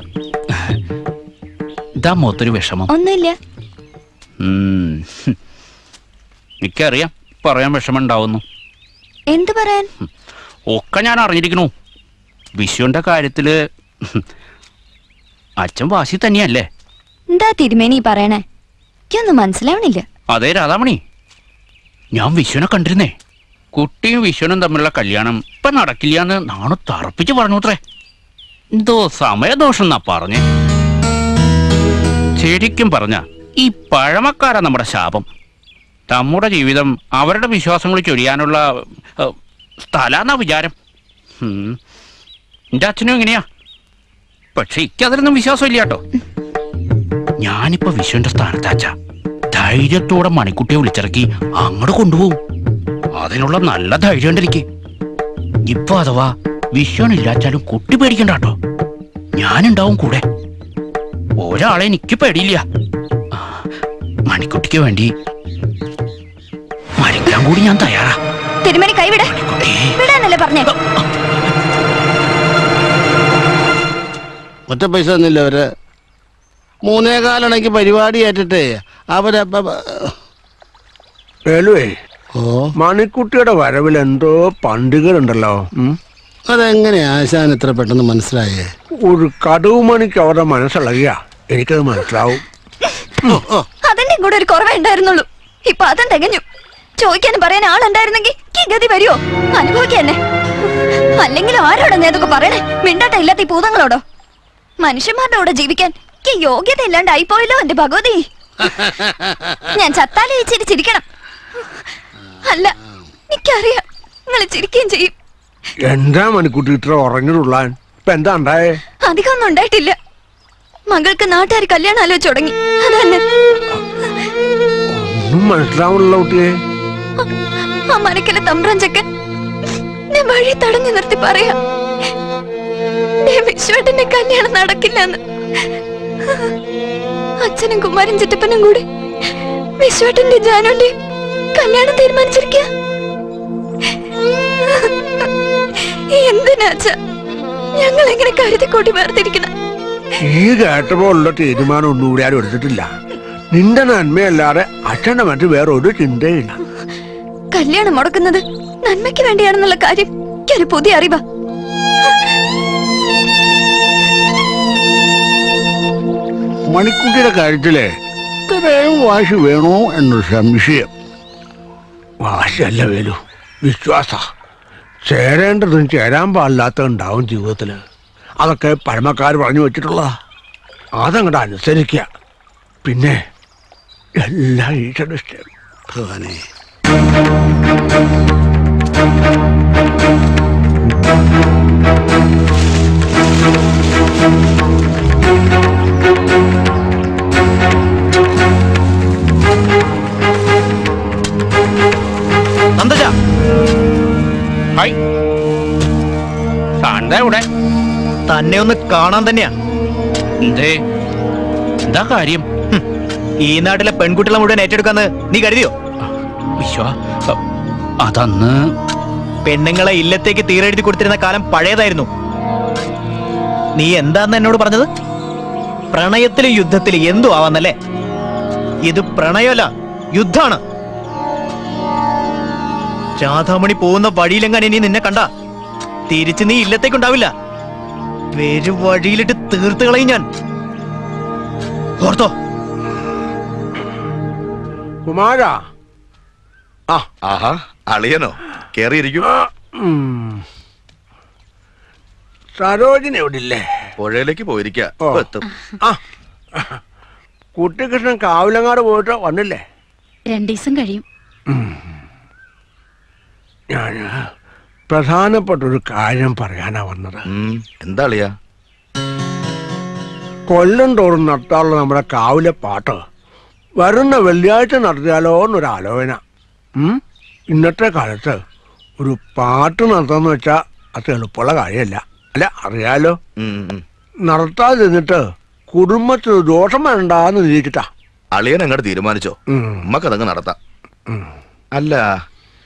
L: ഇതാ മൊത്തൊരു വിഷമം
C: ഒന്നുമില്ല
L: ഉം. എനിക്കറിയാം പറയാൻ വിഷമം ഉണ്ടാവുന്നു
C: എന്ത് പറയാൻ
L: ഒക്കെ ഞാൻ അറിഞ്ഞിരിക്കണു വിഷുവിന്റെ കാര്യത്തില് അച്ഛൻ വാശി തന്നെയല്ലേ
C: എന്താ തിരുമേനി ഈ പറയണേ എനിക്കൊന്നും മനസ്സിലാവണില്ല
L: അതെ രാധാമണി ഞാൻ വിശ്വനെ കണ്ടിരുന്നേ കുട്ടിയും വിശ്വനും തമ്മിലുള്ള കല്യാണം ഇപ്പൊ നടക്കില്ല എന്ന് നാണു തറപ്പിച്ച് പറഞ്ഞു അത്രേ എന്തോ സമയദോഷം എന്നാ പറഞ്ഞേ ശരിക്കും പറഞ്ഞ ഈ പഴമക്കാരാ നമ്മുടെ ശാപം നമ്മുടെ ജീവിതം അവരുടെ വിശ്വാസങ്ങൾ ചൊരിയാനുള്ള ഏഹ്, സ്ഥലാന്നാ വിചാരം ഉം. എന്റെ അച്ഛനും ഇങ്ങനെയാ പക്ഷെ എനിക്കതിലൊന്നും വിശ്വാസമില്ല കേട്ടോ ഞാനിപ്പോ വിശ്വന്റെ സ്ഥാനത്താച്ച ധൈര്യത്തോടെ മണിക്കുട്ടിയെ വിളിച്ചിറക്കി അങ്ങോട്ട് കൊണ്ടുപോകും അതിനുള്ള നല്ല ധൈര്യം എനിക്ക് ഇപ്പൊ അഥവാ വിശ്വനില്ലാച്ചാലും കുട്ടി പേടിക്കണ്ട കേട്ടോ ഞാനുണ്ടാവും കൂടെ ഒരാളെ എനിക്ക് പേടിയില്ല ആ, മണിക്കുട്ടിക്ക് വേണ്ടി മരിക്കാൻ കൂടി ഞാൻ തയ്യാറാ
C: തിരുമേനി കൈവിട വിടാനല്ലേ പറഞ്ഞേ
O: ഒറ്റ പൈസ തന്നില്ല അവര് മൂന്നേകാലണയ്ക്ക് പരിപാടി ഏറ്റിട്ടേ അവരെ
G: വേലുവേ മണിക്കുട്ടിയുടെ വരവിൽ എന്തോ പണ്ടികളുണ്ടല്ലോ ഉം?
O: അതെങ്ങനെയാ ആശാൻ ഇത്ര പെട്ടെന്ന് മനസ്സിലായേ
G: ഒരു കടുവ് മണിക്ക് അവരുടെ മനസ്സിളകിയ എനിക്കത് മനസ്സിലാവും
C: അതിന്റെ കൂടെ ഒരു കുറവേ ഉണ്ടായിരുന്നുള്ളൂ ഇപ്പൊ അതും തികഞ്ഞു ചോദിക്കാനും പറയാൻ ആളുണ്ടായിരുന്നെങ്കിൽ ഈ ഗതി വരുമോ അനുഭവിക്കന്നെ അല്ലെങ്കിൽ ആരോടാ നീ അതൊക്കെ പറയണേ മിണ്ടാട്ട ഇല്ലാത്ത ഈ ഭൂതങ്ങളോടോ മനുഷ്യന്മാരുടെ കൂടെ ജീവിക്കാൻ എനിക്ക് യോഗ്യത ഇല്ലാണ്ടായി പോയല്ലോ എന്റെ ഭഗവതി ഞാൻ ചത്താലേ ഈ ചിരി ചിരിക്കണം അല്ല എനിക്കറിയാം നിങ്ങൾ ചിരിക്കുകയും ചെയ്യും
G: എന്താ മണിക്കുട്ടി ഇത്ര ഉറങ്ങിടുള്ളാൻ ഇപ്പൊ എന്താ ഉണ്ടായേ
C: അധികമൊന്നും ഉണ്ടായിട്ടില്ല മകൾക്ക് നാട്ടുകാർ കല്യാണം ആലോചിച്ച് തുടങ്ങി അതന്നെ
G: ഒന്നും മനസ്സിലാവുന്നില്ല കുട്ടിയെ
C: ആ മനക്കിലെ തമ്പ്രാൻ ചെക്കൻ ഞാൻ വഴി തടഞ്ഞു നിർത്തി പറയാ ദേ വിശ്വട്ടന്റെ കല്യാണം നടക്കില്ലെന്ന് അച്ഛനും കുമാരൻ ചിറ്റപ്പനും കൂടി വിശ്വട്ടന്റെ ജാനുന്റെ കല്യാണം തീരുമാനിച്ചിരിക്കുക എന്തിനാ അച്ഛ ഞങ്ങൾ എങ്ങനെ കരുതി കൂട്ടി വേർതിരിക്കണം
G: ഈ കേട്ടപ്പോഴുള്ള തീരുമാനം ഒന്നും കൂടി ആരും എടുത്തിട്ടില്ല നിന്റെ നന്മയല്ലാതെ അച്ഛന്റെ മറ്റ് വേറെ ഒരു ചിന്തയില്ല
C: കല്യാണം മുടക്കുന്നത് നന്മയ്ക്ക് വേണ്ടിയാണെന്നുള്ള കാര്യം എനിക്കൊരു പുതിയ അറിവാ
O: മണിക്കുട്ടിയുടെ കാര്യത്തിലെ ഇത്രയും വാശി വേണോ എന്നൊരു സംശയം
G: വാശിയല്ല വേലു വിശ്വാസ ചേരേണ്ടതും ചേരാൻ പാടില്ലാത്ത ഉണ്ടാവും ജീവിതത്തില് അതൊക്കെ പഴമക്കാർ പറഞ്ഞു വെച്ചിട്ടുള്ളതാ അതങ്ങോട്ട് അനുസരിക്കുക പിന്നെ എല്ലാം ഈശ്വരനിഷ്ടം
O: ഭഗവാനെ
D: നന്ദജ
L: ഹായ് താൻ ഇവിടെ
D: തന്നെ ഒന്ന് കാണാൻ തന്നെയാ
L: എന്തേ എന്താ കാര്യം
D: ഈ നാട്ടിലെ പെൺകുട്ടികളെ മുഴുവൻ ഏറ്റെടുക്കാന്ന് നീ കരുതിയോ
L: വിശ്വ അതന്ന്
D: പെണ്ണുങ്ങളെ ഇല്ലത്തേക്ക് തീരെഴുതി കൊടുത്തിരുന്ന കാലം പഴയതായിരുന്നു നീ എന്താന്ന് എന്നോട് പറഞ്ഞത് പ്രണയത്തിലും യുദ്ധത്തിലും എന്തു ആവാന്നല്ലേ ഇത് പ്രണയമല്ല യുദ്ധാണ് രാധാമണി പോകുന്ന വഴിയിലെങ്ങാൻ ഇനി നിന്നെ കണ്ട തിരിച്ച് നീ ഇല്ലത്തേക്കുണ്ടാവില്ല വേരു വഴിയിലിട്ട് തീർത്ത് കളയും ഞാൻ ഓർത്തോ
G: കുമാര
M: ആ ആഹാ അളിയനോ കേറിയിരിക്കും
G: സരോജിനി എവിടെ ഇല്ലേ
M: പുഴയിലേക്ക് പോയിരിക്ക
G: ഓ.
M: എത്തും
G: ആ കുട്ടികൃഷ്ണൻ കാവിലങ്ങാട് പോയിട്ട് വന്നില്ലേ
B: രണ്ടു ദിവസം കഴിയും
G: ഞാൻ പ്രധാനപ്പെട്ട ഒരു കാര്യം പറയാനാ വന്നത്
M: എന്താ അളിയാ
G: കൊല്ലം തോറും നടത്താനുള്ള നമ്മുടെ കാവിലെ പാട്ട് വരുന്ന വെള്ളിയാഴ്ച നടത്തിയാലോ എന്നൊരു ആലോചന ഉം? ഇന്നത്തെ കാലത്ത് ഒരു പാട്ട് നടത്താന്ന് വെച്ചാ അത് എളുപ്പമുള്ള കാര്യമല്ല അല്ല അറിയാലോ നടത്താതെ നിന്നിട്ട് കുടുംബത്തിന് ദോഷം വേണ്ടാന്ന് നിരീക്ഷിട്ടാ
M: അളിയൻ അങ്ങോട്ട് തീരുമാനിച്ചോ
G: ഉം.
M: നമ്മക്കതങ്ങ് നടത്താം അല്ല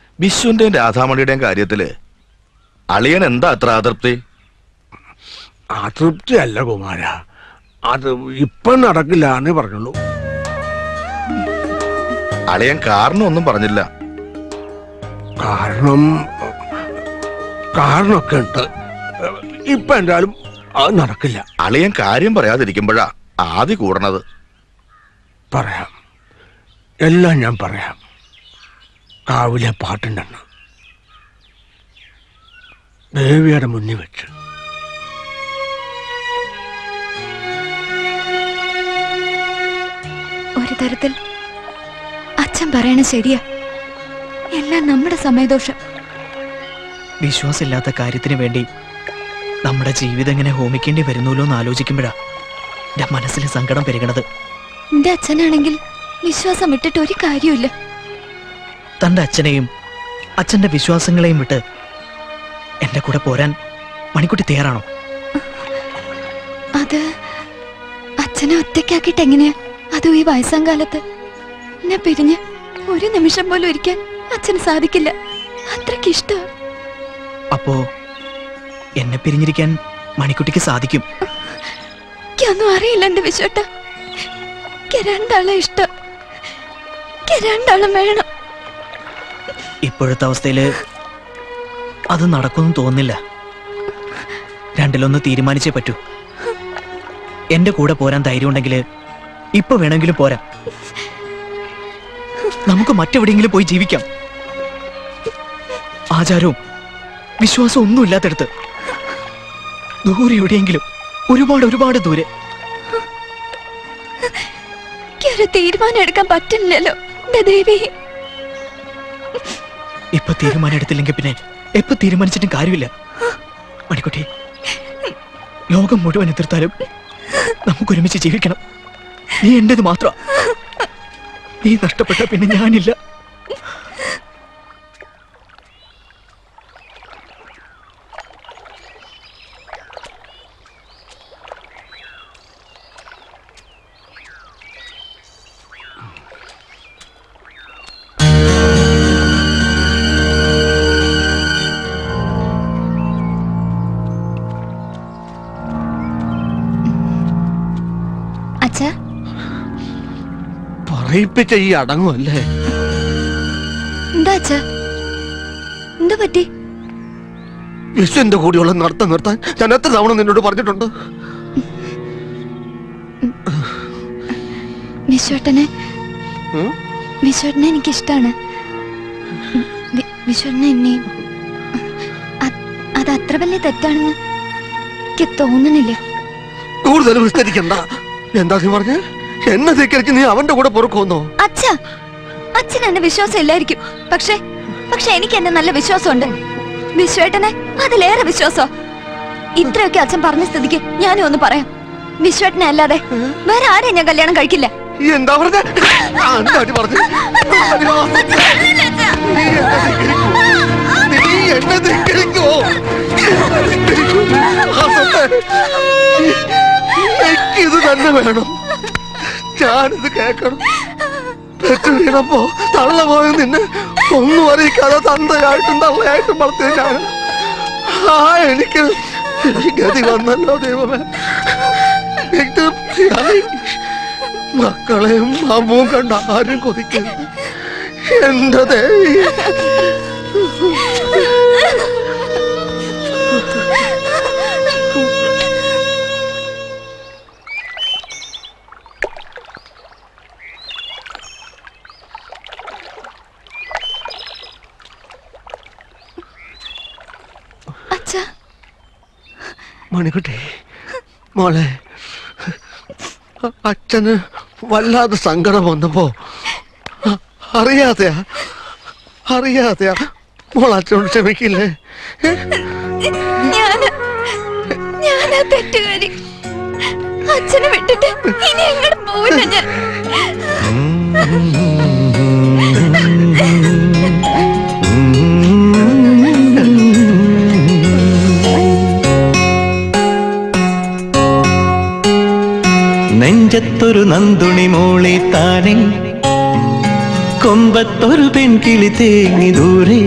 M: വിശ്വന്റെയും രാധാമണിയുടെയും കാര്യത്തില് അളിയൻ എന്താ അത്ര അതൃപ്തി
G: അതൃപ്തിയല്ല കുമാര അത് ഇപ്പം നടക്കില്ല എന്നേ പറഞ്ഞുള്ളൂ
M: അളിയൻ കാരണമൊന്നും പറഞ്ഞില്ല
G: കാരണം കാരണമൊക്കെ ഉണ്ട് ഇപ്പൊ എന്തായാലും അത് നടക്കില്ല
M: അളിയൻ കാര്യം പറയാതിരിക്കുമ്പോഴാ ആദ്യ കൂടണത്
G: പറയാം എല്ലാം ഞാൻ പറയാം കാവിലെ പാട്ടുണ്ടെന്ന് ദേവിയുടെ മുന്നിൽ വെച്ച്
C: ഒരു തരത്തിൽ അച്ഛൻ പറയണ ശരിയാ എല്ലാം നമ്മുടെ സമയദോഷം
D: വിശ്വാസമില്ലാത്ത കാര്യത്തിന് വേണ്ടി നമ്മുടെ ജീവിതം എങ്ങനെ ഹോമിക്കേണ്ടി വരുന്നല്ലോ എന്ന് ആലോചിക്കുമ്പോഴാ എന്റെ മനസ്സിൽ സങ്കടം പെരുകണത്
C: എന്റെ അച്ഛനാണെങ്കിൽ വിശ്വാസം വിട്ടിട്ട് ഒരു കാര്യമില്ല
D: തന്റെ അച്ഛനെയും അച്ഛന്റെ വിശ്വാസങ്ങളെയും വിട്ട് എന്റെ കൂടെ പോരാൻ മണിക്കുട്ടി തയ്യാറാണോ
C: അത് അച്ഛനെ ഒറ്റയ്ക്കാക്കിയിട്ട് എങ്ങനെയാ അതും ഈ വയസ്സാം കാലത്ത് എന്നെ പിരിഞ്ഞ് ഒരു നിമിഷം പോലും ഇരിക്കാൻ അച്ഛന് സാധിക്കില്ല അത്രയ്ക്ക് ഇഷ്ടം
D: അപ്പോ എന്നെ പിരിഞ്ഞിരിക്കാൻ മണിക്കുട്ടിക്ക് സാധിക്കും
C: എനിക്കൊന്നും അറിയില്ല എന്റെ വിശ്വട്ട എനിക്ക് രണ്ടാളെ ഇഷ്ടം എനിക്ക് രണ്ടാളും വേണം
D: ഇപ്പോഴത്തെ അവസ്ഥയില് അത് നടക്കുമെന്ന് തോന്നുന്നില്ല രണ്ടിലൊന്ന് തീരുമാനിച്ചേ പറ്റൂ എന്റെ കൂടെ പോരാൻ ധൈര്യം ഉണ്ടെങ്കിൽ ഇപ്പൊ വേണമെങ്കിലും പോരാ നമുക്ക് മറ്റെവിടെയെങ്കിലും പോയി ജീവിക്കാം ആചാരവും വിശ്വാസവും ഒന്നും ഇല്ലാത്തടത്ത് ദൂരെ എവിടെയെങ്കിലും ഒരുപാട് ഒരുപാട് ദൂരെ
C: എനിക്കൊരു തീരുമാനം എടുക്കാൻ പറ്റില്ലല്ലോ എന്റെ ദേവി
D: ഇപ്പൊ തീരുമാനം എടുത്തില്ലെങ്കിൽ പിന്നെ എപ്പോ തീരുമാനിച്ചിട്ടും കാര്യമില്ല മണിക്കുട്ടി ലോകം മുഴുവൻ എതിർത്താലും നമുക്ക് ഒരുമിച്ച് ജീവിക്കണം നീ എന്റേത് മാത്രം നീ നഷ്ടപ്പെട്ട പിന്നെ ഞാനില്ല
C: അച്ഛാ
O: പറയിപ്പിച്ച ഈ അടങ്ങുമല്ലേ
C: എന്താ അച്ഛാ എന്താ പറ്റി
O: വിശ്വന്റെ കൂടിയുള്ള നടത്തം നിർത്താൻ ഞാൻ എത്ര തവണ നിന്നോട് പറഞ്ഞിട്ടുണ്ട്
C: വിശ്വട്ടനെ
O: ഉം?
C: വിശ്വട്ടനെ എനിക്കിഷ്ടാണ് വി- വിശ്വട്ടനെ എന്നെയും അത് അത് അത്ര വലിയ തെറ്റാണെന്ന് എനിക്ക് തോന്നണില്ല
O: കൂടുതൽ വിസ്തരിക്കണ്ട എന്താ നീ പറഞ്ഞ എന്നെ ധിക്കരിച്ച് നീ അവന്റെ കൂടെ പൊറുക്കുമെന്നോ
C: അച്ഛ അച്ഛൻ എന്നെ വിശ്വാസം ഇല്ലായിരിക്കും പക്ഷേ പക്ഷെ എനിക്ക് എന്നെ നല്ല വിശ്വാസമുണ്ട് വിശ്വേട്ടനെ അതിലേറെ വിശ്വാസോ ഇത്രയൊക്കെ അച്ഛൻ പറഞ്ഞ സ്ഥിതിക്ക് ഞാനും ഒന്ന് പറയാം വിശ്വേട്ടനെ അല്ലാതെ വേറെ ആരെയും ഞാൻ കല്യാണം കഴിക്കില്ല
O: ഈ എന്താ പറഞ്ഞ എന്താടി പറഞ്ഞു നീ എന്നെ ധിക്കരിക്കോ എനിക്കിത് തന്നെ വേണം ഞാനിത് കേക്കണം പെറ്റു വീണപ്പോ തള്ള പോയ നിന്നെ ഒന്നും അറിയിക്കാതെ തന്തയായിട്ടും തള്ളയായിട്ടും വളർത്തിയ ഞാൻ ആ എനിക്ക് ഈ ഗതി വന്നല്ലോ ദൈവമേ എനിക്ക് തൃപ്തിയായി മക്കളെയും അമ്മവും കണ്ട ആരും കൊതിക്കരുത് എന്റെ ദേവി
C: അച്ഛാ
O: മണിക്കുട്ടി മോളെ അ- അച്ഛന് വല്ലാതെ സങ്കടം വന്നപ്പോ അ- അറിയാതെയാ അറിയാതെയാ മോൾ അച്ഛനോട് ക്ഷമിക്കില്ലേ ഏ?
C: ഞാന് ഞാനാ തെറ്റുകാരി അച്ഛനെ വിട്ടിട്ട് ഇനി എങ്ങോട്ട് പോവില്ല ഞാൻ
N: നെഞ്ചത്തൊരു നന്ദുണി മോളെ താനെ കൊമ്പത്തൊരു പെൺകിളി തേങ്ങി ദൂരെ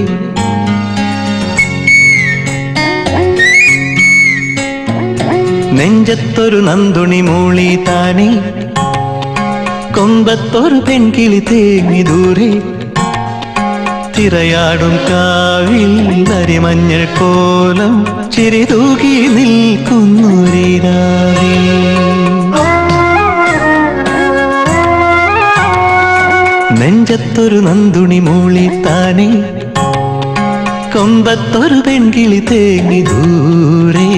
N: നെഞ്ചത്തൊരു നന്ദുണി മൂളി താനെ കൊമ്പത്തൊരു പെൺകിളി തേങ്ങി ദൂരെ തിരയാടും കാവിൽ നരിമഞ്ഞൾ കോലം ചിരി തൂകി നിൽക്കുന്നൊരിരാവിൽ നെഞ്ചത്തൊരു നന്ദുണി മൂളി താനെ കൊമ്പത്തൊരു പെൺകിളി തേങ്ങി ദൂരെ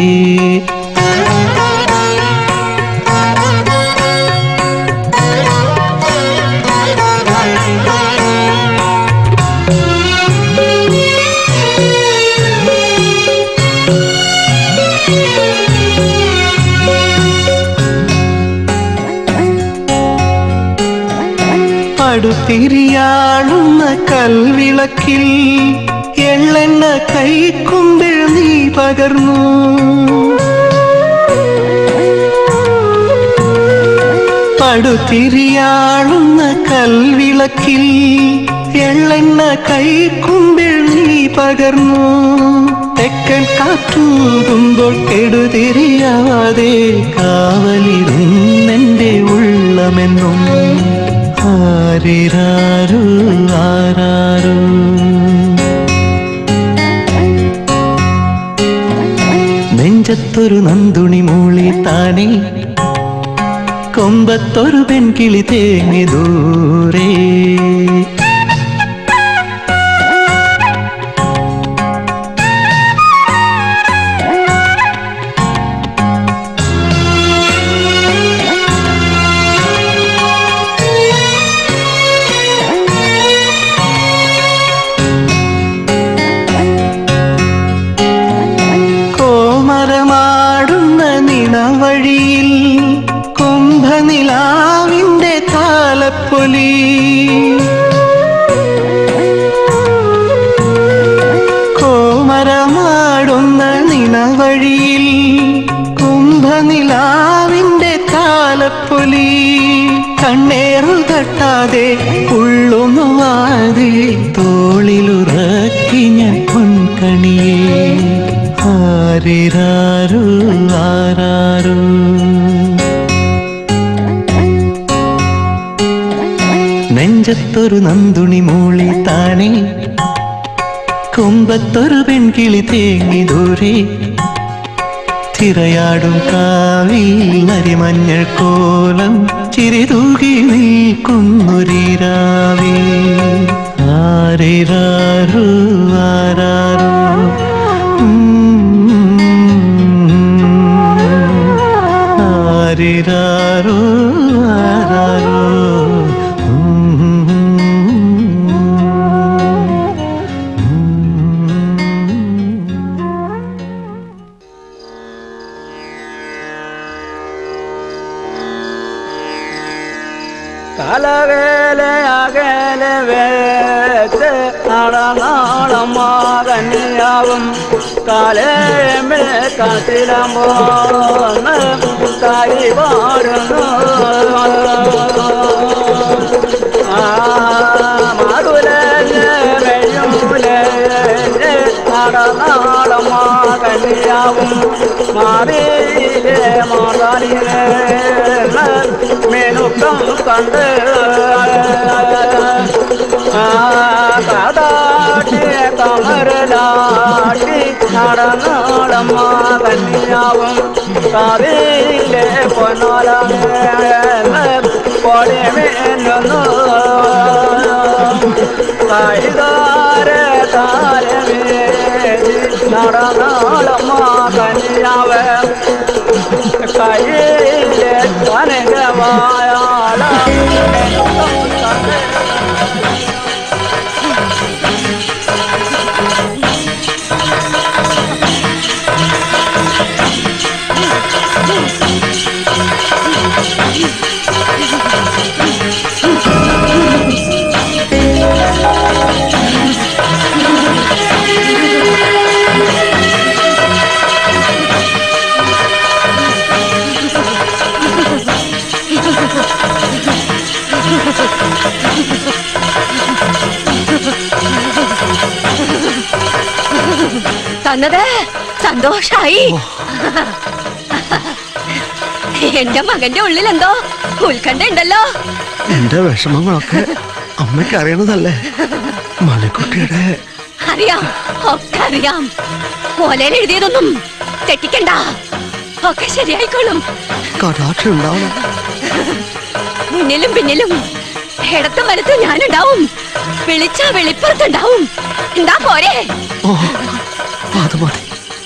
N: പടുത്തിരിയാളുന്ന കൽവിളക്കിൽ എള്ളെണ്ണ കൈക്കുമ്പിൾ നീ പകർന്നു പടുത്തിരിയാളുന്ന കൽവിളക്കിൽ എള്ളെണ്ണ കൈക്കുമ്പിൾ നീ പകർന്നു തെക്കൻ കാറ്റൂതുമ്പോൾ കെടുതിരിയാവാതെ കാവലിരുന്നെന്റെ ഉള്ളമെന്നും ആരിരാരു ആരാരു നെഞ്ചത്തൊരു നന്ദുണി മൂളി താനെ കൊമ്പത്തൊരു പെൺകിളി തേങ്ങി ദൂരെ കോമരമാടുന്ന നിണവഴിയിൽ കുംഭനിലാവിന്റെ താലപ്പൊലി കോമരമാടുന്ന നിണവഴിയിൽ കുംഭനിലാവിന്റെ താലപ്പൊലി കണ്ണേറു തട്ടാതെ ഉള്ളുന്നുവാതെ തോളിലുറക്കി ഞാൻ പൊൻകണിയേ ആരിരാരു ആരാരു നെഞ്ചത്തൊരു നന്ദുണി മൂളി താനെ കൊമ്പത്തൊരു പെൺകിളി തേങ്ങി ദൂരെ തിരയാടും കാവിൽ നരിമഞ്ഞൾ കോലം ചിരി തൂകി നിൽക്കുന്നൊരിരാവി ആരിരാരു ആരാരു ആരിരാരോ ആരാരോ
Q: കലവേലെ അകലെ വേത്ത് നടനാളമാകന്യാവും കാലേമിൽ കാത്തിടമ്പോന്ന് കൈപാടുന്നു മധുരല്ലേ വെയ്യൂലേ നടനാളമാകന്യാവും മാറിയിലെ മാതാരിലെ മെനുക്കം കണ്ട് കാതാട്ടി കമരലാട്ടി നടനാളമ്മ കന്യാവും കാവിലെ പൊന്നാലമേ പൊടിമേന്നു കൈകാരെ താരമേ നടനാളമ്മ കന്യാവ് കയ്യിലെ കനകമായാള
P: തന്നത് സന്തോഷായി എന്റെ മകന്റെ ഉള്ളിൽ എന്തോ ഉത്കണ്ഠ ഉണ്ടല്ലോ
G: എന്റെ വിഷമങ്ങളൊക്കെ അമ്മയ്ക്ക് അറിയണതല്ലേ മണിക്കുട്ടിയുടെ
P: അറിയാം ഒക്കെ അറിയാം ഓലയിൽ എഴുതിയതൊന്നും തെറ്റിക്കണ്ട ഒക്കെ ശരിയായിക്കോളും
G: കടാക്ഷം ഉണ്ടാവണം
P: മുന്നിലും പിന്നിലും ഇടത്തും വലത്തും ഞാനുണ്ടാവും വിളിച്ചാ വെളിപ്പുറത്തുണ്ടാവും എന്താ പോരെ
G: ഓ അത് മതി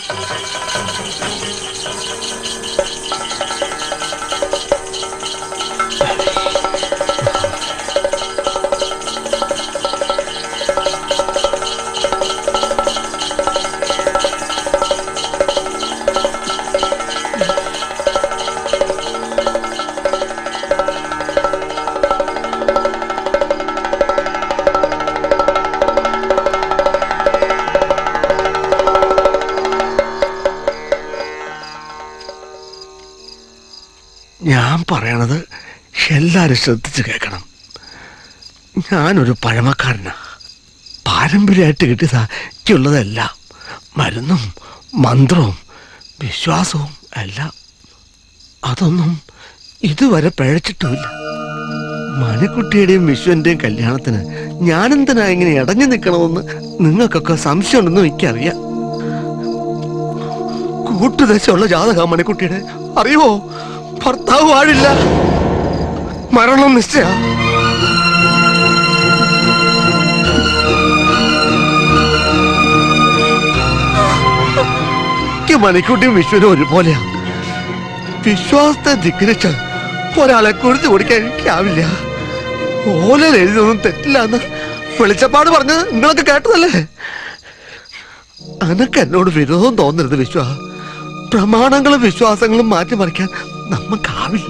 G: ഞാൻ പറയണത് എല്ലാരും ശ്രദ്ധിച്ച് കേൾക്കണം ഞാനൊരു പഴമക്കാരനാ പാരമ്പര്യമായിട്ട് കിട്ടിയതാ എനിക്കുള്ളതെല്ലാം മരുന്നും മന്ത്രവും വിശ്വാസവും എല്ലാം അതൊന്നും ഇതുവരെ പിഴച്ചിട്ടുമില്ല മണിക്കുട്ടിയുടെയും വിശ്വന്റെയും കല്യാണത്തിന് ഞാനെന്തിനാ ഇങ്ങനെ ഇടഞ്ഞു നിൽക്കണമെന്ന് നിങ്ങൾക്കൊക്കെ സംശയമുണ്ടെന്ന് എനിക്കറിയാം കൂട്ടുദശയുള്ള ജാതക മണിക്കുട്ടിയുടെ അറിയുമോ ഭർത്താവ് വാഴില്ല മരണം നിശ്ചയ മണിക്കുട്ടിയും വിശ്വനും ഒരുപോലെയാ വിശ്വാസത്തെ ധിക്കരിച്ച് ഒരാളെ കുറിച്ച് ഓടിക്കാൻ എനിക്കാവില്ല ഓലയിൽ എഴുതിയൊന്നും തെറ്റില്ല എന്ന് വെളിച്ചപ്പാട് പറഞ്ഞത് നിങ്ങളൊക്കെ കേട്ടതല്ലേ അനക്ക് എന്നോട് വിരോധം തോന്നരുത് വിശ്വ പ്രമാണങ്ങളും വിശ്വാസങ്ങളും മാറ്റിമറിക്കാൻ നമുക്കാവില്ല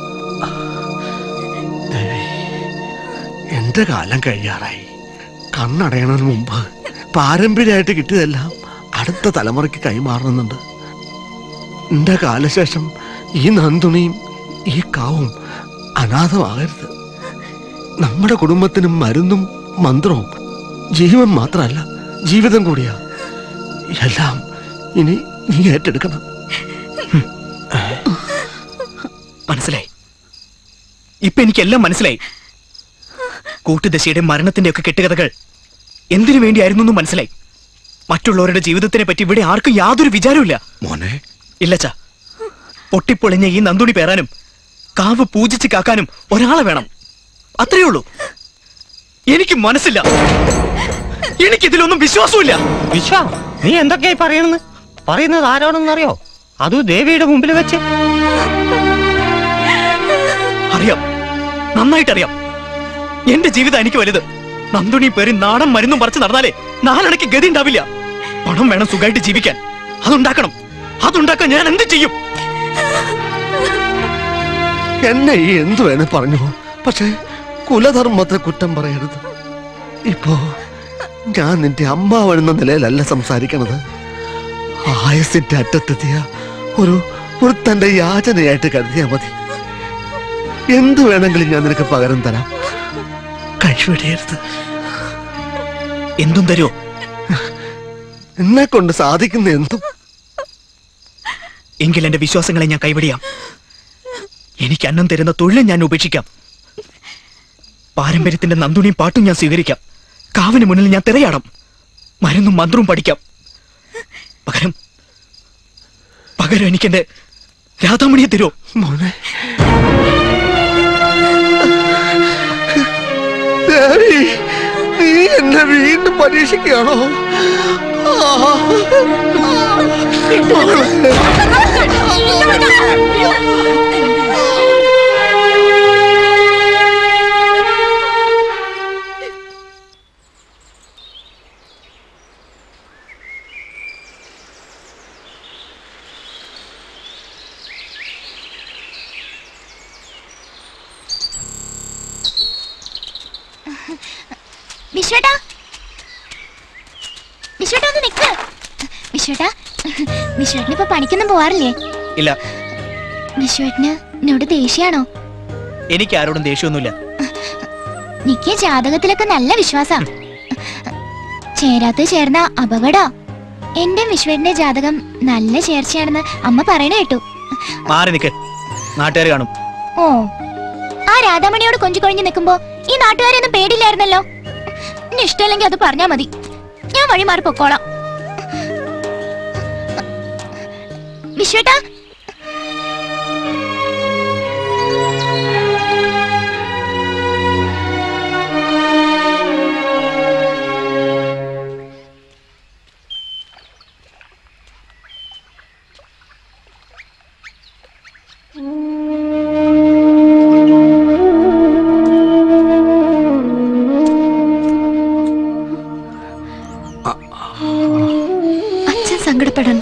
G: ദേവി, എന്റെ കാലം കഴിയാറായി കണ്ണടയണതിന് മുമ്പ് പാരമ്പര്യമായിട്ട് കിട്ടിയതെല്ലാം അടുത്ത തലമുറയ്ക്ക് കൈമാറുന്നുണ്ട് എന്റെ കാലശേഷം ഈ നന്ദുണിയും ഈ കാവും അനാഥമാകരുത് നമ്മുടെ കുടുംബത്തിനും മരുന്നും മന്ത്രവും ജീവൻ മാത്രമല്ല ജീവിതം കൂടിയാ എല്ലാം ഇനി നീ ഏറ്റെടുക്കണം
D: മനസ്സിലായി ഇപ്പൊ എനിക്കെല്ലാം മനസ്സിലായി കൂട്ടുദശയുടെ മരണത്തിന്റെ ഒക്കെ കെട്ടുകഥകൾ എന്തിനു വേണ്ടിയായിരുന്നു എന്ന് മനസ്സിലായി മറ്റുള്ളവരുടെ ജീവിതത്തിനെ പറ്റി ഇവിടെ ആർക്കും യാതൊരു വിചാരവുമില്ല
M: മോനെ
D: ഇല്ലച്ചാ പൊട്ടിപ്പൊളിഞ്ഞ ഈ നന്ദുണി പേറാനും കാവ് പൂജിച്ച് കാക്കാനും ഒരാളെ വേണം അത്രയേ ഉള്ളൂ എനിക്ക് മനസ്സില്ല എനിക്കിതിലൊന്നും വിശ്വാസമില്ല
J: വിശ്വ നീ എന്തൊക്കെയായി പറയണെന്ന് പറയുന്നത് ആരോടെന്നറിയോ അതും ദേവിയുടെ മുമ്പിൽ വെച്ച്
D: അറിയാം നന്നായിട്ടറിയാം എന്റെ ജീവിതം എനിക്ക് വലുത് നന്ദുണി പേര് നാടൻ മരുന്നും പറിച്ച് നടന്നാലേ നാലണയ്ക്ക് ഗതി ഉണ്ടാവില്ല പണം വേണം സുഖമായിട്ട് ജീവിക്കാൻ അതുണ്ടാക്കണം അതുണ്ടാക്കാൻ ഞാൻ എന്ത് ചെയ്യും
G: എന്നെ ഈ എന്തു വേണേ പറഞ്ഞു പക്ഷേ കുലധർമ്മത്തെ കുറ്റം പറയരുത് ഇപ്പോ ഞാൻ നിന്റെ അമ്മാവെന്ന നിലയിലല്ല സംസാരിക്കണത് ആയസിന്റെ അറ്റത്തെത്തിയ ഒരു ഒരു തന്റെ യാചനയായിട്ട് കരുതിയാ മതി എന്തു വേണമെങ്കിലും ഞാൻ നിനക്ക് പകരം തരാം കഴിവിടരുത്
D: എന്തും തരുമോ
G: എന്നെ കൊണ്ട് സാധിക്കുന്ന എന്തും
D: എങ്കിൽ എന്റെ വിശ്വാസങ്ങളെ ഞാൻ കൈവിടിയാം എനിക്ക് അന്നം തരുന്ന തൊഴിലും ഞാൻ ഉപേക്ഷിക്കാം പാരമ്പര്യത്തിന്റെ നന്ദുണിയും പാട്ടും ഞാൻ സ്വീകരിക്കാം കാവിന് മുന്നിൽ ഞാൻ തിരയാടാം മരുന്നും മന്ത്രവും പഠിക്കാം പകരം പകരം എനിക്കെന്റെ രാധാമണിയെ തരുമോ
G: മോനെ ദേവി നീ എന്നെ വീണ്ടും പരീക്ഷിക്കുകയാണോ ആ.
A: വിശ്വേട്ടാ വിശ്വേട്ടാ ഒന്ന് നിക്ക് വിശ്വേട്ടാ വിശ്വേട്ടന് ഇപ്പൊ പണിക്കൊന്നും പോവാറില്ലേ
D: ഇല്ല
A: വിശ്വേട്ടന് എന്നോട് ദേഷ്യാണോ
D: എനിക്ക് ആരോടും ദേഷ്യമൊന്നുമില്ല
A: നിക്ക് ജാതകത്തിലൊക്കെ നല്ല വിശ്വാസാ ചേരാത്ത ചേർന്ന അപകടാ എന്റെ വിശ്വേട്ടന്റെ ജാതകം നല്ല ചേർച്ചയാണെന്ന് അമ്മ പറയണ കേട്ടു
D: മാറി നിക്ക് നാട്ടുകാർ കാണും
A: ഓ ആ രാധാമണിയോട് കൊഞ്ചു കൊഴിഞ്ഞു നിൽക്കുമ്പോ ഈ നാട്ടുകാരെയൊന്നും പേടിയില്ലായിരുന്നല്ലോ ഇനി ഇഷ്ടമല്ലെങ്കിൽ അത് പറഞ്ഞാ മതി ഞാൻ വഴി മാറി പൊക്കോളാം വിശ്വേട്ടാ
C: അച്ഛൻ സങ്കടപ്പെടണ്ട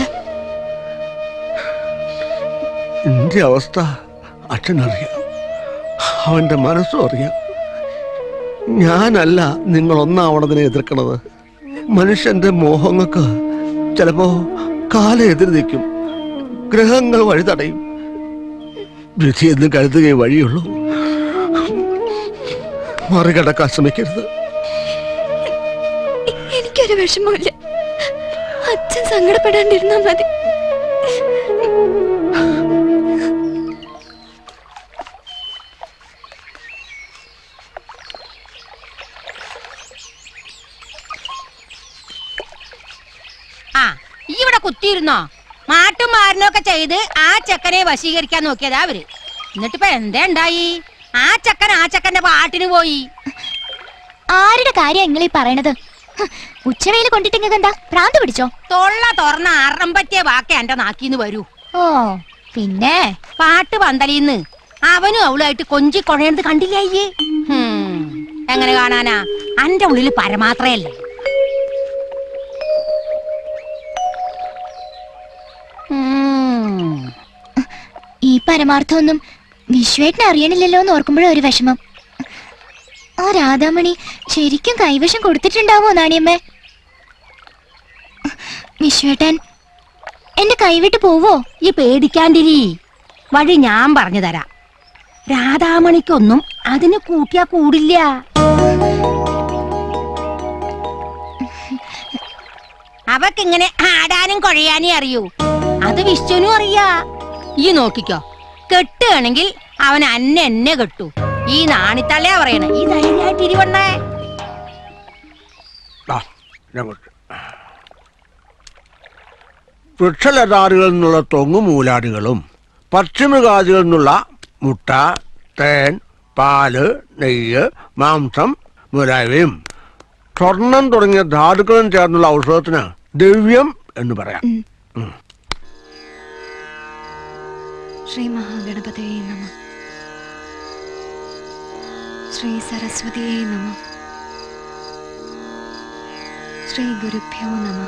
G: എന്റെ അവസ്ഥ അച്ഛനറിയാം അവന്റെ മനസ്സും അറിയാം ഞാനല്ല നിങ്ങൾ ഒന്നാവണതിനെ എതിർക്കണത് മനുഷ്യന്റെ മോഹങ്ങൾക്ക് ചിലപ്പോ കാലം എതിര് നിൽക്കും ഗ്രഹങ്ങൾ വഴി തടയും വിധി എന്ന് കരുതുകയെ വഴിയുള്ളൂ മറികടക്കാൻ ശ്രമിക്കരുത്
C: എനിക്കൊരു വിഷമമില്ല അച്ഛൻ സങ്കടപ്പെടാണ്ടിരുന്നാ മതി
R: ആ ഈ ഇവിടെ കുത്തിയിരുന്നോ മാട്ടും മാറിനൊക്കെ ചെയ്ത് ആ ചെക്കനെ വശീകരിക്കാൻ നോക്കിയതാ അവര് എന്നിട്ടിപ്പോ എന്താ ഉണ്ടായി ആ ചെക്കൻ ആ ചെക്കന്റെ പാട്ടിന് പോയി
A: ആരുടെ കാര്യം നിങ്ങളീ പറയണത് ഹ്, ഉച്ചവെയിൽ കൊണ്ടിട്ട് ഇങ്ങക്ക് എന്താ ഭ്രാന്ത് പിടിച്ചോ
R: തൊള്ള തുറന്ന അറം പറ്റിയ വാക്ക് എന്റെ നാക്കിന്ന് വരൂ
A: ഓ പിന്നെ
R: പാട്ട് പന്തലിന്ന് അവനും അവളുമായിട്ട് കൊഞ്ചി കൊഴയണത് കണ്ടില്ലേ ഈ എങ്ങനെ കാണാനാ അന്റെ ഉള്ളില് പരമാത്രയല്ലേ
A: ഈ പരമാർത്ഥമൊന്നും വിശ്വേട്ടനെ അറിയണില്ലല്ലോ എന്ന് ഓർക്കുമ്പോഴേ ഒരു വിഷമം ആ രാധാമണി ശരിക്കും കൈവശം കൊടുത്തിട്ടുണ്ടാവോ നാണിയമ്മേ വിശ്വേട്ടൻ എന്റെ കൈവിട്ട് പോവോ
R: ഈ പേടിക്കാണ്ടിരി വഴി ഞാൻ പറഞ്ഞു തരാം രാധാമണിക്കൊന്നും അതിന് കൂട്ടിയാ കൂടില്ല അവക്കിങ്ങനെ ആടാനും കൊഴയാനും അറിയൂ അത് വിശ്വനും അറിയാ ഈ നോക്കിക്കോ കെട്ടുകയാണെങ്കിൽ അവൻ അന്നെ എന്നെ കെട്ടു ഈ നാണിത്തള്ളയാ പറയണേ ഈ ധൈര്യമായിട്ട് ഇരിവണ്ണേ
G: ദാ, ഇങ്ങോട്ട്. വൃക്ഷലതാറുകളിൽ നിന്നുള്ള തൊങ്ങുമൂലാടികളും പക്ഷിമൃഗാദികളിൽ നിന്നുള്ള മുട്ട തേൻ പാല് നെയ്യ് മാംസം മുതലായവയും സ്വർണം തുടങ്ങിയ ധാതുക്കളും ചേർന്നുള്ള ഔഷധത്തിന് ദിവ്യം എന്ന് പറയാം ഉം.
C: ശ്രീ മഹാഗണപതയെ നമ ശ്രീ സരസ്വതിയെ നമ ശ്രീ ഗുരുഭ്യോ നമ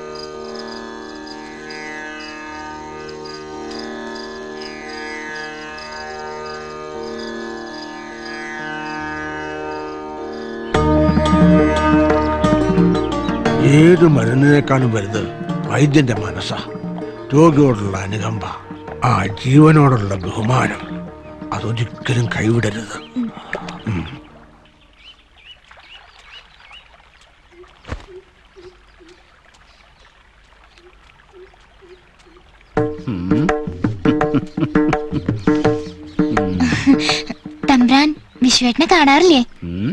G: ഏത് മരുന്നിനേക്കാളും വലുത് വൈദ്യന്റെ മനസ്സാ രോഗിയോടുള്ള അനുകമ്പ ആ ജീവനോടുള്ള ബഹുമാനം അതൊരിക്കലും കൈവിടരുത് ഉം.
A: തമ്പ്രാൻ വിശ്വേട്ടനെ കാണാറില്ലേ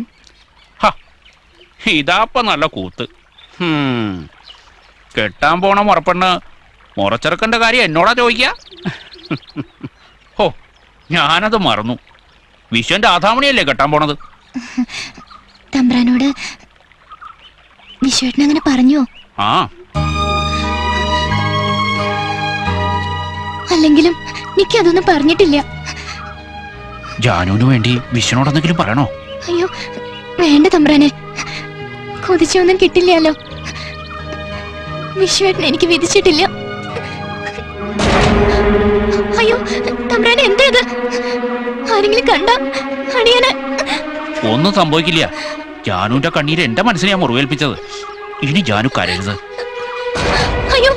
L: ഇതാപ്പ നല്ല കൂത്ത് ഹും. കെട്ടാൻ പോണ മുറപ്പെണ്ണ് മുറച്ചെറുക്കന്റെ കാര്യം എന്നോടാ ചോദിക്ക ഹോ ഞാനത് മറന്നു വിശ്വന്റെ ആധാമണിയല്ലേ കെട്ടാൻ പോണത്
A: തമ്പ്രാനോട് വിശ്വേട്ടൻ അങ്ങനെ പറഞ്ഞോ
L: ആ
A: അല്ലെങ്കിലും എനിക്കതൊന്നും പറഞ്ഞിട്ടില്ല
L: ജാനുവിന് വേണ്ടി വിശ്വനോടെന്തെങ്കിലും പറയണോ
A: അയ്യോ വേണ്ട തമ്പ്രാനെ കൊതിച്ചൊന്നും കിട്ടില്ലല്ലോ വിശ്വേട്ടൻ എനിക്ക് വിധിച്ചിട്ടില്ല അയ്യോ തമ്പ്രാനെ എന്താ ഇത് ആരെങ്കിലും കണ്ട അടിയനെ
L: ഒന്നും സംഭവിക്കില്ല ജാനുവിന്റെ കണ്ണീര് എന്റെ മനസ്സിനെ ഞാൻ മുറിവേൽപ്പിച്ചത് ഇനി ജാനു കരയരുത്
A: അയ്യോ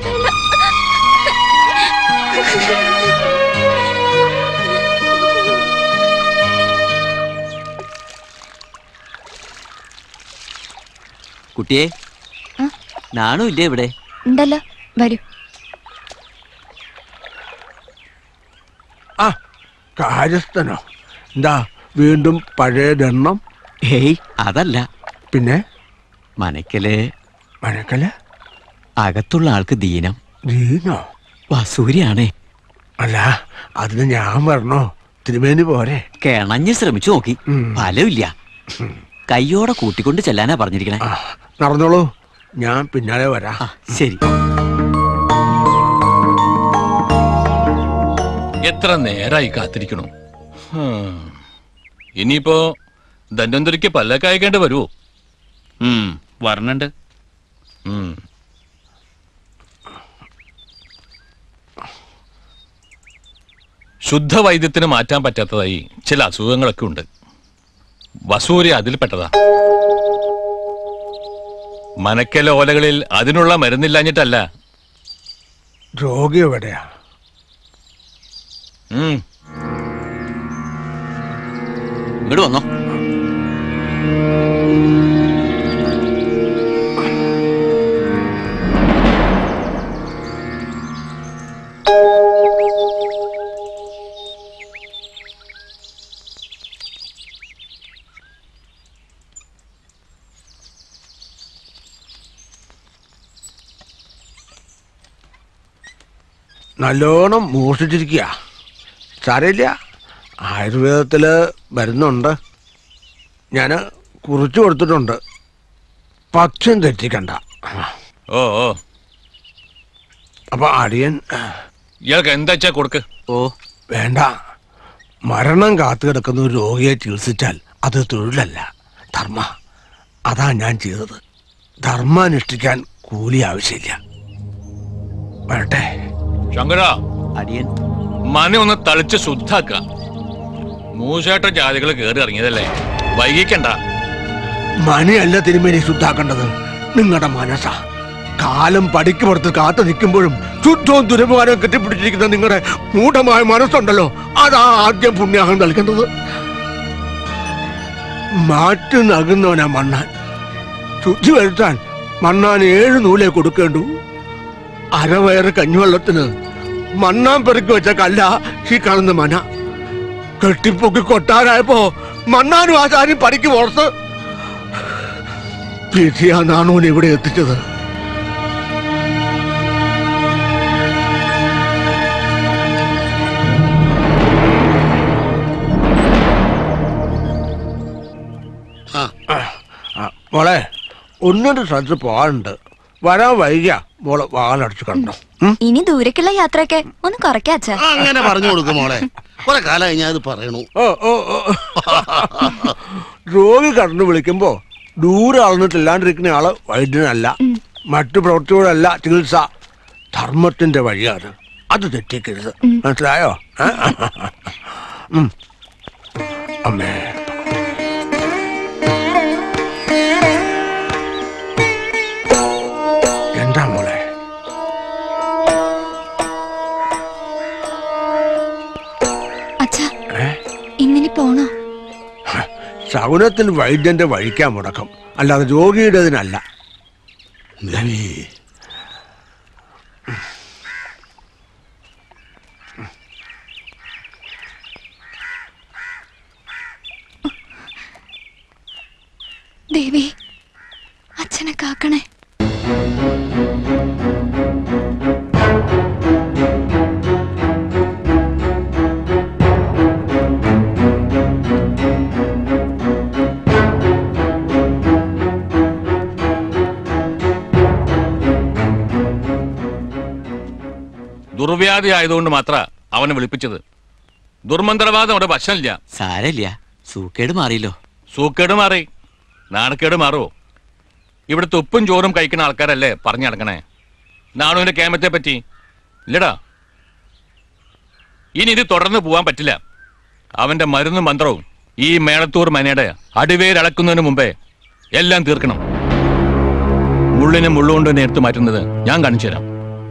I: കുട്ടിയെ നാണു ഇല്ലേ ഇവിടെ
C: ഉണ്ടല്ലോ വരൂ
G: ആ കാര്യസ്ഥനോ എന്താ വീണ്ടും പഴയതെണ്ണം
I: ഹേയ് അതല്ല
G: പിന്നെ
I: മനക്കല്
G: മനക്കല്
I: അകത്തുള്ള ആൾക്ക് ദീനം
G: ദീനോ
I: വസൂരിയാണേ
G: അല്ല അതിന് ഞാൻ പറഞ്ഞോ തിരുമേനി പോരെ
I: കിണഞ്ഞ് ശ്രമിച്ചു നോക്കി ഫലമില്ല കയ്യോടെ കൂട്ടിക്കൊണ്ട് ചെല്ലാനാ പറഞ്ഞിരിക്കണേ
G: നടന്നോളൂ ഞാൻ പിന്നാലെ വരാം
I: ശരി
K: എത്ര നേരായി കാത്തിരിക്കണു ഹും. ഇനിയിപ്പോ ധന്വന്തരിക്ക് പല്ലൊക്കെ അയക്കേണ്ടി വരുമോ
L: ഉം, വരണുണ്ട്
K: ഉം. ശുദ്ധവൈദ്യത്തിന് മാറ്റാൻ പറ്റാത്തതായി ചില അസുഖങ്ങളൊക്കെ ഉണ്ട് വസൂരി അതിൽപ്പെട്ടതാ മനക്കല ഓലകളിൽ അതിനുള്ള മരുന്നില്ലാഞ്ഞിട്ടല്ല
G: രോഗി എവിടെയാ
K: ഉം.
I: ഇങ്ങോട്ട് വന്നോ
G: നല്ലോണം മൂർച്ഛിച്ചിരിക്കുക സാരമില്ല ആയുർവേദത്തില് മരുന്നുണ്ട് ഞാൻ കുറിച്ചു കൊടുത്തിട്ടുണ്ട് പക്ഷം തെറ്റിക്കണ്ട
K: ഓ ഓ
G: അപ്പൊ അടിയൻ
K: ഇയാൾക്ക് എന്താ വെച്ചാ കൊടുക്ക്
I: ഓ
G: വേണ്ട മരണം കാത്തു കിടക്കുന്ന ഒരു രോഗിയെ ചികിത്സിച്ചാൽ അത് തൊഴിലല്ല ധർമ്മ അതാ ഞാൻ ചെയ്തത് ധർമ്മ അനുഷ്ഠിക്കാൻ കൂലി ആവശ്യമില്ല വരട്ടെ
K: ശങ്കര
I: അടിയൻ
K: മന ഒന്ന് തളിച്ച് ശുദ്ധാക്ക മൂശേട്ട ജാതികൾ കയറി ഇറങ്ങിയതല്ലേ വൈകിക്കണ്ട
G: മനയല്ല തിരുമേനി ശുദ്ധാക്കേണ്ടത് നിങ്ങളുടെ മനസ്സാ കാലം പടിക്ക് പുറത്ത് കാത്തു നിൽക്കുമ്പോഴും ശുദ്ധവും ദുരഭിമാനവും കെട്ടിപ്പിടിച്ചിരിക്കുന്ന നിങ്ങളുടെ മൂഢമായ മനസ്സുണ്ടല്ലോ അതാ ആദ്യം പുണ്യാഹം നൽകേണ്ടത് മാറ്റി നകുന്നവനാ മണ്ണാൻ ശുദ്ധി വരുത്താൻ മണ്ണാൻ ഏഴ് നൂലേ കൊടുക്കേണ്ടു അരവയറ് കഞ്ഞുവെള്ളത്തിന് മണ്ണാൻ പെറുക്കി വെച്ച കല്ല ഈ കാണുന്ന മന കെട്ടിപ്പൊക്കി കൊട്ടാരായപ്പോ മണ്ണാനും ആശാനും പടിക്ക് പുറത്ത് വിധിയാ നാണൂന് ഇവിടെ എത്തിച്ചത് ആ, മോളെ ഒന്നിന്റെ സ്ഥലത്ത് പോകാനുണ്ട് വരാൻ വൈകിയ മോളെ വാലടച്ച് കണ്ടോ
C: ഇനി ദൂരേക്കുള്ള യാത്രയൊക്കെ ഒന്ന് കുറയ്ക്കാച്ചാ
O: അങ്ങനെ പറഞ്ഞു കൊടുക്കും മോളെ കുറെ കാലമായി ഞാൻ അത് പറയണു
G: ഓ ഓ ഓ രോഗി കടന്നു വിളിക്കുമ്പോ ദൂരെ അളന്നിട്ടില്ലാണ്ടിരിക്കുന്ന ആള് വൈദ്യനല്ല മറ്റു പ്രവൃത്തിയോടല്ല ചികിത്സ ധർമ്മത്തിന്റെ വഴിയാണ് അത് തെറ്റിക്കരുത് മനസ്സിലായോ ഏ? ഉം. അമ്മേ എന്താ മോളെ
C: അച്ഛാ
G: ഏ?
C: ഇന്നിനി പോണോ
G: സൗനത്തിന് വൈദ്യന്റെ വഴിക്കാ മുടക്കം അല്ലാതെ രോഗിയുടേതിനല്ല
O: ദേവി
C: ദേവി അച്ഛനെ കാക്കണേ
K: ദുർവ്യാധി ആയതുകൊണ്ട് മാത്ര അവനെ വിളിപ്പിച്ചത് ദുർമന്ത്രവാദം അവിടെ വശമില്ല
I: സാരമില്ല സൂക്കേട് മാറിയല്ലോ
K: സൂക്കേട് മാറി നാണക്കേട് മാറുമോ ഇവിടുത്തെ ഉപ്പും ചോറും കഴിക്കുന്ന ആൾക്കാരല്ലേ പറഞ്ഞു നടക്കണേ നാണുവിന്റെ കേമത്തെ പറ്റി ഇല്ലടാ ഇനി ഇത് തുടർന്ന് പോവാൻ പറ്റില്ല അവന്റെ മരുന്നും മന്ത്രവും ഈ മേളത്തൂർ മനയുടെ അടിവേരളക്കുന്നതിന് മുമ്പേ എല്ലാം തീർക്കണം മുള്ളിനെ മുള്ളുകൊണ്ട് തന്നെ എടുത്തു മാറ്റുന്നത് ഞാൻ കാണിച്ചു തരാം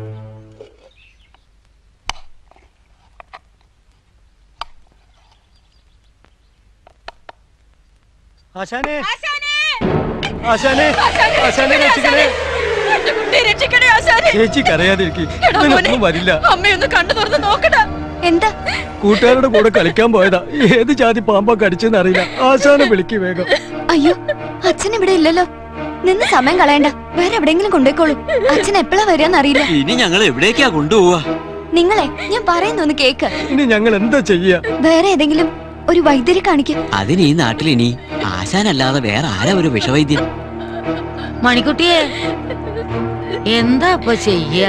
J: ആശാനെ ആശാനെ ആശാനെ രക്ഷിക്കണേ
P: എന്റെ കുട്ടിയെ രക്ഷിക്കണേ ആശാനെ
J: ചേച്ചി കരയാതിരിക്കും
P: എടാ മോനെ,
J: വരില്ല
P: അമ്മയൊന്ന് കണ്ണു തുറന്ന് നോക്കടാ
C: എന്താ
D: കൂട്ടുകാരുടെ കൂടെ കളിക്കാൻ പോയതാ ഏത് ജാതി പാമ്പാ കടിച്ചെന്ന് അറിയില്ല ആശാനെ വിളിക്ക് വേഗം
C: അയ്യോ അച്ഛൻ ഇവിടെ ഇല്ലല്ലോ നിന്ന് സമയം കളയണ്ട വേറെ എവിടെയെങ്കിലും കൊണ്ടുപോയിക്കോളൂ അച്ഛൻ എപ്പോഴാ വരികയെന്ന് അറിയില്ല
I: ഇനി ഞങ്ങൾ എവിടേക്കാ കൊണ്ടുപോവാ
C: നിങ്ങളെ ഞാൻ പറയുന്നൊന്ന് കേക്ക്
D: ഇനി ഞങ്ങൾ എന്താ ചെയ്യാ
C: വേറെ ഏതെങ്കിലും ഒരു വൈദ്യരെ കാണിക്കും
I: അതിന് ഈ നാട്ടിൽ ഇനി ആശാനല്ലാതെ വേറെ ആരാ ഒരു വിഷവൈദ്യൻ
R: മണിക്കുട്ടിയെ എന്താ ഇപ്പൊ ചെയ്യ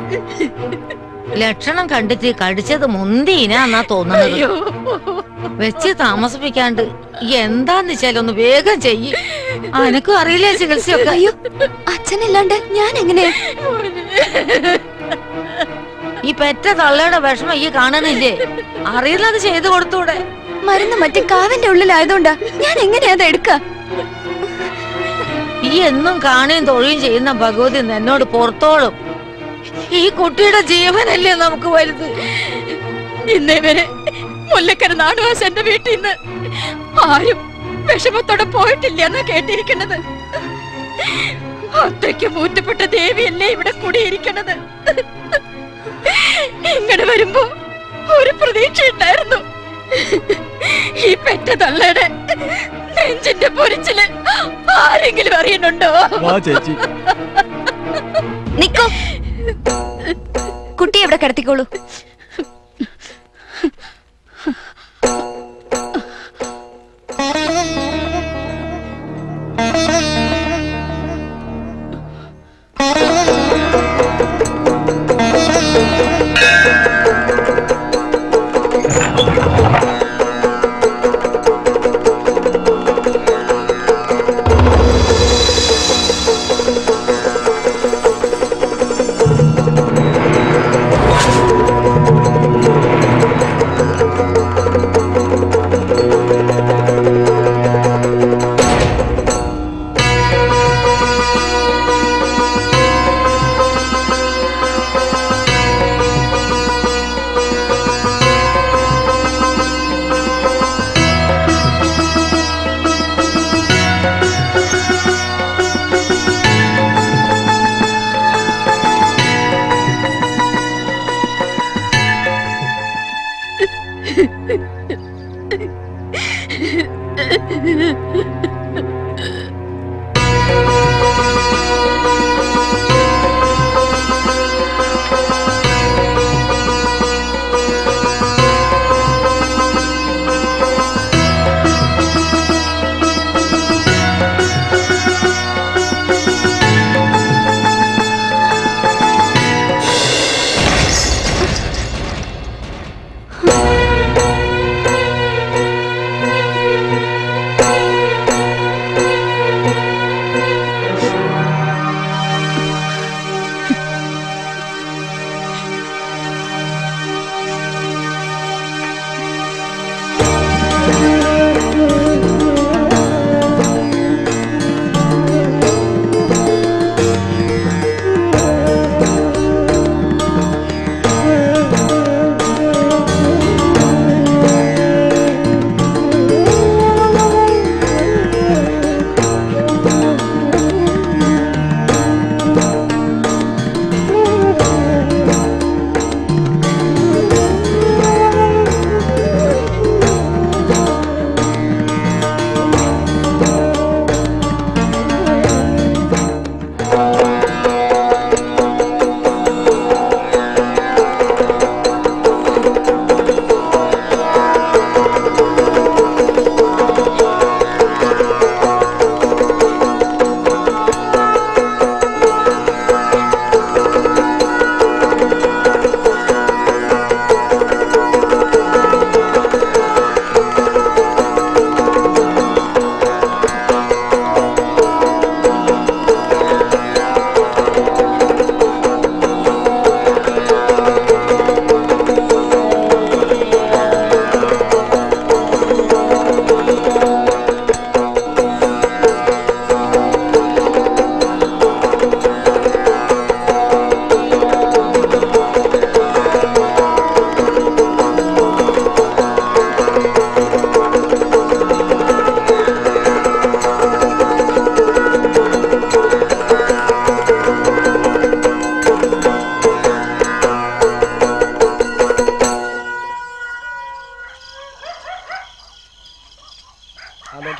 R: ലക്ഷണം കണ്ടിട്ട് കടിച്ചത് മുന്തീനാന്നാ തോന്നുന്നത് വെച്ച് താമസിപ്പിക്കാണ്ട് എന്താന്ന് വെച്ചാൽ ഒന്ന് വേഗം ചെയ്യ് അനക്കും അറിയില്ലേ ചികിത്സയൊക്കെ
C: അയ്യോ അച്ഛനില്ലാണ്ട് ഞാൻ എങ്ങനെ
R: ഈ പെറ്റ തള്ളയുടെ വിഷമം ഈ കാണുന്നില്ലേ അറിയുന്നത് ചെയ്തു കൊടുത്തൂടെ
C: മരുന്ന് മറ്റേ കാവിന്റെ ഉള്ളിലായതുകൊണ്ടാ ഞാൻ എങ്ങനെയാ അത് എടുക്ക
R: ഈ എന്നും കാണുകയും തൊഴുകയും ചെയ്യുന്ന ഭഗവതി എന്നോട് പുറത്തോളും ഈ കുട്ടിയുടെ ജീവനല്ലേ നമുക്ക് വലുത്
B: ഇന്നേ വരെ മുല്ലക്കര നാടുവാസന്റെ വീട്ടിൽ നിന്ന് ആരും വിഷമത്തോടെ പോയിട്ടില്ല എന്നാ കേട്ടിരിക്കുന്നത് അത്രയ്ക്ക് മൂറ്റപ്പെട്ട ദേവിയല്ലേ ഇവിടെ കുടിയിരിക്കണത് ഇങ്ങോട്ട് വരുമ്പോ ഒരു പ്രതീക്ഷ ഉണ്ടായിരുന്നു ഈ പെറ്റ തള്ളയുടെ നെഞ്ചിന്റെ പൊരിച്ചില് ആരെങ്കിലും അറിയുന്നുണ്ടോ
D: വാ ചേച്ചി
C: നിക്കോ കുട്ടി എവിടെ കിടത്തിക്കോളൂ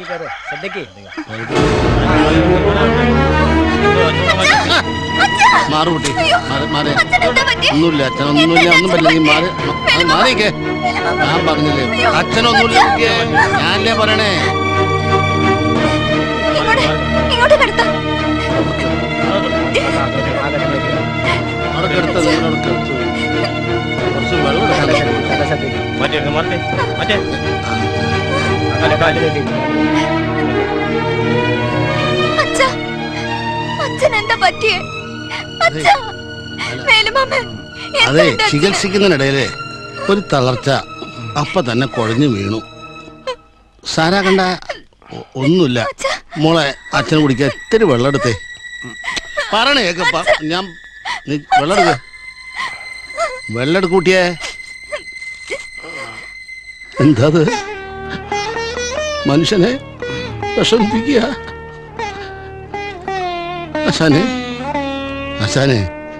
Q: ശ്രദ്ധിക്കേ
O: മാറു കുട്ടി മാറി മാറി ഒന്നുമില്ല അച്ഛനൊന്നുമില്ല ഒന്നും പറ്റില്ല നീ മാറി അത് മാറിക്കേ ഞാൻ പറഞ്ഞില്ലേ അച്ഛനൊന്നുമില്ല കുട്ടിയെ ഞാനല്ലേ പറയണേ
C: ഇങ്ങോട്ട് കിടത്താം
O: അവിടെ കിടത്ത നിങ്ങൾ അവിടെ കിടത്തു കുറച്ച് വെള്ളം എടുക്കാൻ
J: മറ്റേ മാറട്ടെ മറ്റേ അങ്ങനെ കാല് കെട്ടി
C: അച്ഛാ അച്ഛൻ എന്താ പറ്റിയേ അച്ഛാ വേലുമാമ
O: അതെ ചികിത്സിക്കുന്നതിനിടയില് ഒരു തളർച്ച അപ്പൊ തന്നെ കുഴഞ്ഞു വീണു സാരാ കണ്ട ഒ- ഒന്നുമില്ല മോളെ അച്ഛനെ കുടിക്കാൻ ഇത്തിരി വെള്ളം എടുത്തേ പറയണേ കേക്കപ്പ ഞാൻ നീ വെള്ളം എടുക്ക വെള്ളം എടുക്കൂട്ടിയേ എന്താ അത് മനുഷ്യനെ വിഷമിപ്പിക്കുക അശാനെ അശാനെ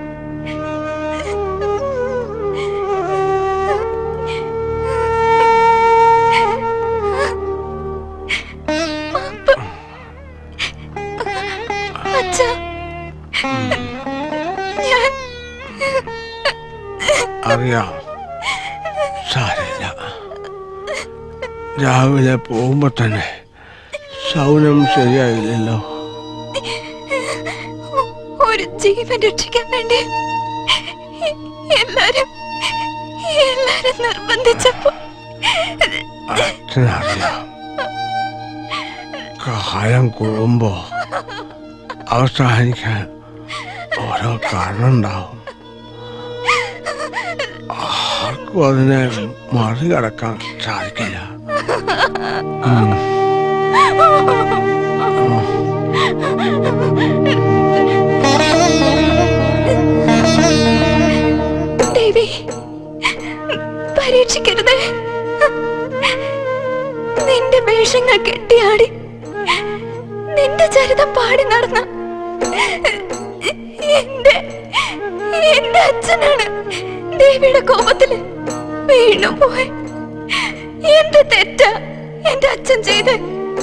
C: അച്ഛാ ഞാൻ
G: അറിയാം സാരില്ല രാവിലെ പോകുമ്പോ തന്നെ സൗനം ശരിയായില്ലല്ലോ
C: ഒരു ജീവൻ രക്ഷിക്കാൻ വേണ്ടി എല്ലാരും എല്ലാരും നിർബന്ധിച്ചപ്പോ
G: അച്ഛനറിയാം കാലം കൂടുമ്പോ അവസാനിക്കാൻ ഓരോ കാരണം ഉണ്ടാവും ആർക്കും അതിനെ മറികടക്കാൻ സാധിക്കില്ല ഉം.
C: ദേവി പരീക്ഷിക്കരുത് നിന്റെ വേഷങ്ങൾ കെട്ടിയാടി നിന്റെ ചരിതം പാടി നടന്ന എന്റെ എന്റെ അച്ഛനാണ് ദേവിയുടെ കോപത്തില് വീണുപോയി എന്റെ തെറ്റ എന്റെ അച്ഛൻ ചെയ്ത്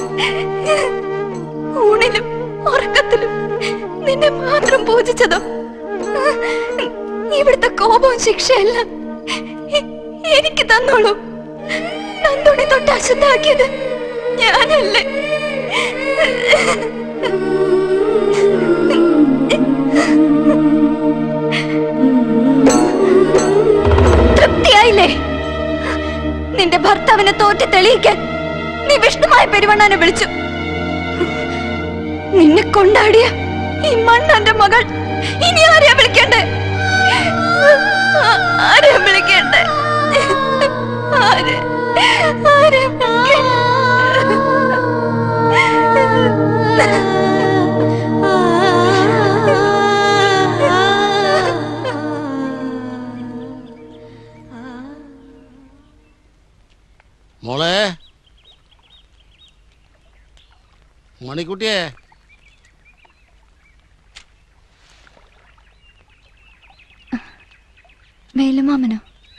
C: ഊണിലും ഉറക്കത്തിലും നിന്നെ മാത്രം പൂജിച്ചതോ ഇവിടുത്തെ കോപവും ശിക്ഷയല്ല എ- എനിക്ക് തന്നോളൂ നന്ദോണി തൊട്ട് അശുദ്ധാക്കിയത് ഞാനല്ലേ തൃപ്തിയായില്ലേ നിന്റെ ഭർത്താവിനെ തോറ്റ് തെളിയിക്കാൻ നീ വിഷ്ണുമായ പെരുവണ്ണാനെ വിളിച്ചു നിന്നെ കൊണ്ടാടിയ ഈ മണ്ണന്റെ മകൾ ഇനി ആരെയാ വിളിക്കണ്ടേ ആ- ആരെയാ വിളിക്കണ്ടേ ആരെ ആരെ
O: മോളെ മണിക്കുട്ടിയെ
C: വേലുമാമനോ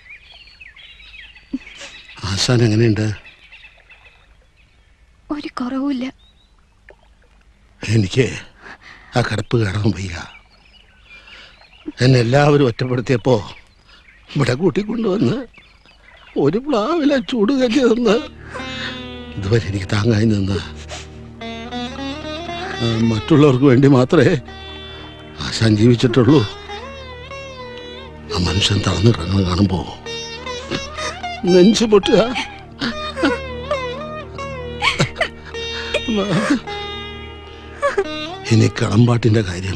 O: ആശാൻ എങ്ങനെയുണ്ട്
C: ഒരു കുറവുമില്ല
O: എനിക്ക് ആ കിടപ്പ് കയറാൻ വയ്യ എന്നെ എല്ലാവരും ഒറ്റപ്പെടുത്തിയപ്പോ ഇവിടെ കൂട്ടിക്കൊണ്ടുവന്ന് ഒരു പ്ലാവിലെ ചൂട് കഞ്ഞി തന്ന് ഇതുവരെ എനിക്ക് താങ്ങായി നിന്ന് ആ, മറ്റുള്ളവർക്ക് വേണ്ടി മാത്രമേ ആശാൻ ജീവിച്ചിട്ടുള്ളൂ ആ മനുഷ്യൻ തളർന്നു കിടക്കുന്നത് കാണുമ്പോ നെഞ്ചു പൊട്ടുക ഇനി കളമ്പാട്ടിന്റെ കാര്യം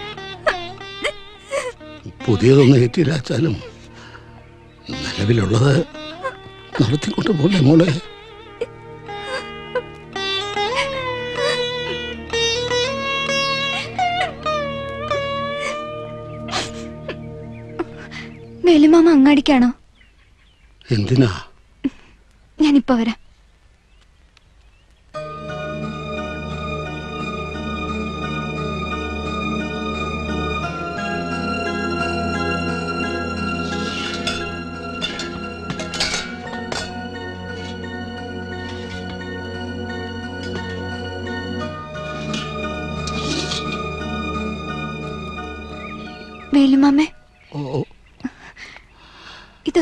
O: പുതിയതൊന്നും ഏറ്റില്ലാച്ചാലും നിലവിലുള്ളത് നടത്തിക്കൊണ്ട് പോലെ മോളെ
C: വേലുമാമ അങ്ങാടിക്കാണോ
O: എന്തിനാ
C: ഞാനിപ്പോ വരാം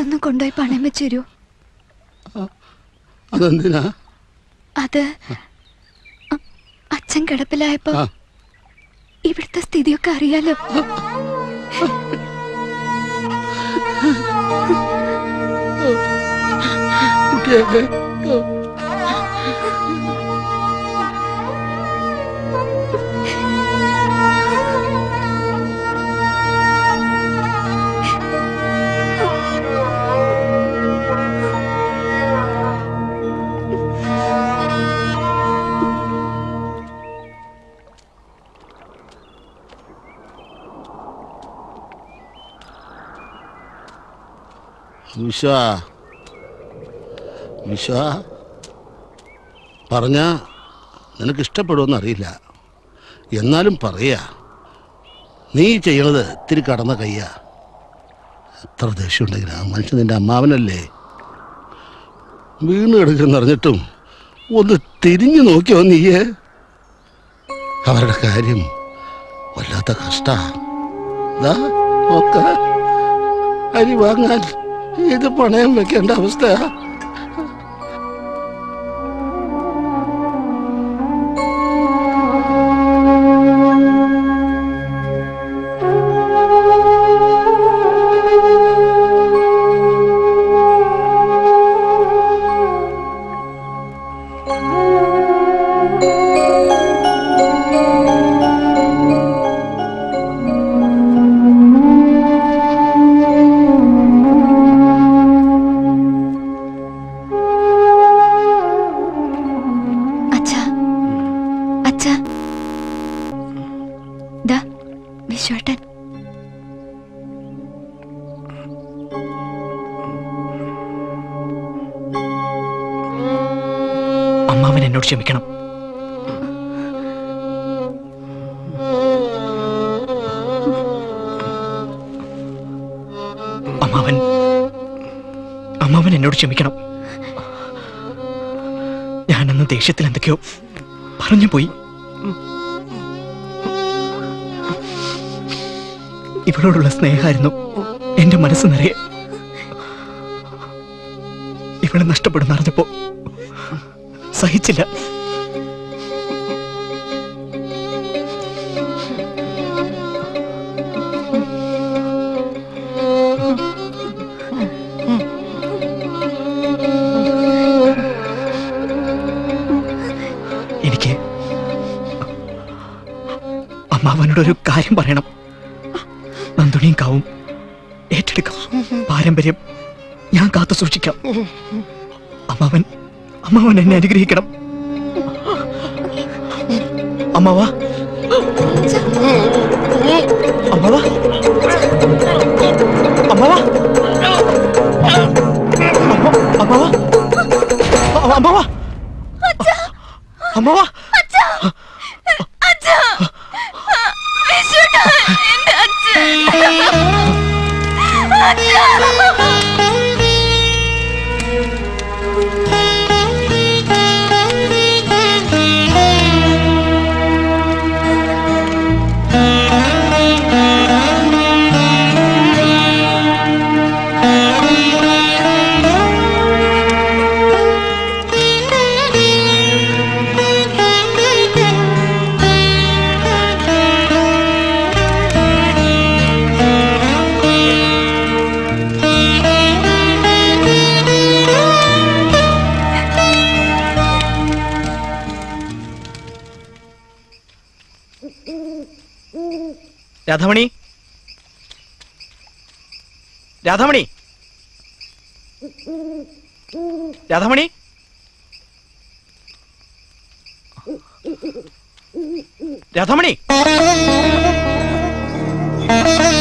C: ഒന്ന് കൊണ്ടുപോയി പണയം വെച്ച് തരുമോ
O: അതെന്തിനാ
C: അത് അ- അച്ഛൻ കിടപ്പിലായപ്പോ
O: ആ.
C: ഇവിടുത്തെ സ്ഥിതിയൊക്കെ അറിയാലോ
O: കുട്ടിയെ വിശ്വ വിശ്വ പറഞ്ഞ നിനക്ക് ഇഷ്ടപ്പെടുമെന്ന് അറിയില്ല എന്നാലും പറയാ നീ ചെയ്യണത് ഇത്തിരി കടന്ന കയ്യാ എത്ര ദേഷ്യമുണ്ടെങ്കിൽ ആ മനുഷ്യൻ നിന്റെ അമ്മാവനല്ലേ വീണ് കിടക്കുന്ന അറിഞ്ഞിട്ടും ഒന്ന് തിരിഞ്ഞു നോക്കിയോ നീയേ അവരുടെ കാര്യം വല്ലാത്ത കഷ്ടാ ദാ നോക്ക അരി വാങ്ങാൻ ഇത് പണയം വെക്കേണ്ട അവസ്ഥയാ
C: അച്ഛാ അച്ഛാ ദാ വിശ്വേട്ടൻ
D: അമ്മാവൻ എന്നോട് ക്ഷമിക്കണം അമ്മാവൻ അമ്മാവൻ എന്നോട് ക്ഷമിക്കണം ഞാനന്ന് ദേഷ്യത്തിൽ എന്തൊക്കെയോ പറഞ്ഞു പോയി ഇവളോടുള്ള സ്നേഹമായിരുന്നു എന്റെ മനസ്സ് നിറയെ ഇവളെ നഷ്ടപ്പെടുന്ന അറിഞ്ഞപ്പോ സഹിച്ചില്ല എനിക്ക് അമ്മാവനോട് ഒരു കാര്യം പറയണം നന്ദുണിയും കാവും ഏറ്റെടുക്കാം പാരമ്പര്യം ഞാൻ കാത്തു സൂക്ഷിക്കാം അമ്മാവൻ അമ്മാവൻ എന്നെ അനുഗ്രഹിക്കണം അമ്മാവ അമ്മാവ അമ്മാവ അമ്മാവ അമ്മാവ അമ്മാവ രാധാമണി രാധാമണി രാധാമണി രാധാമണി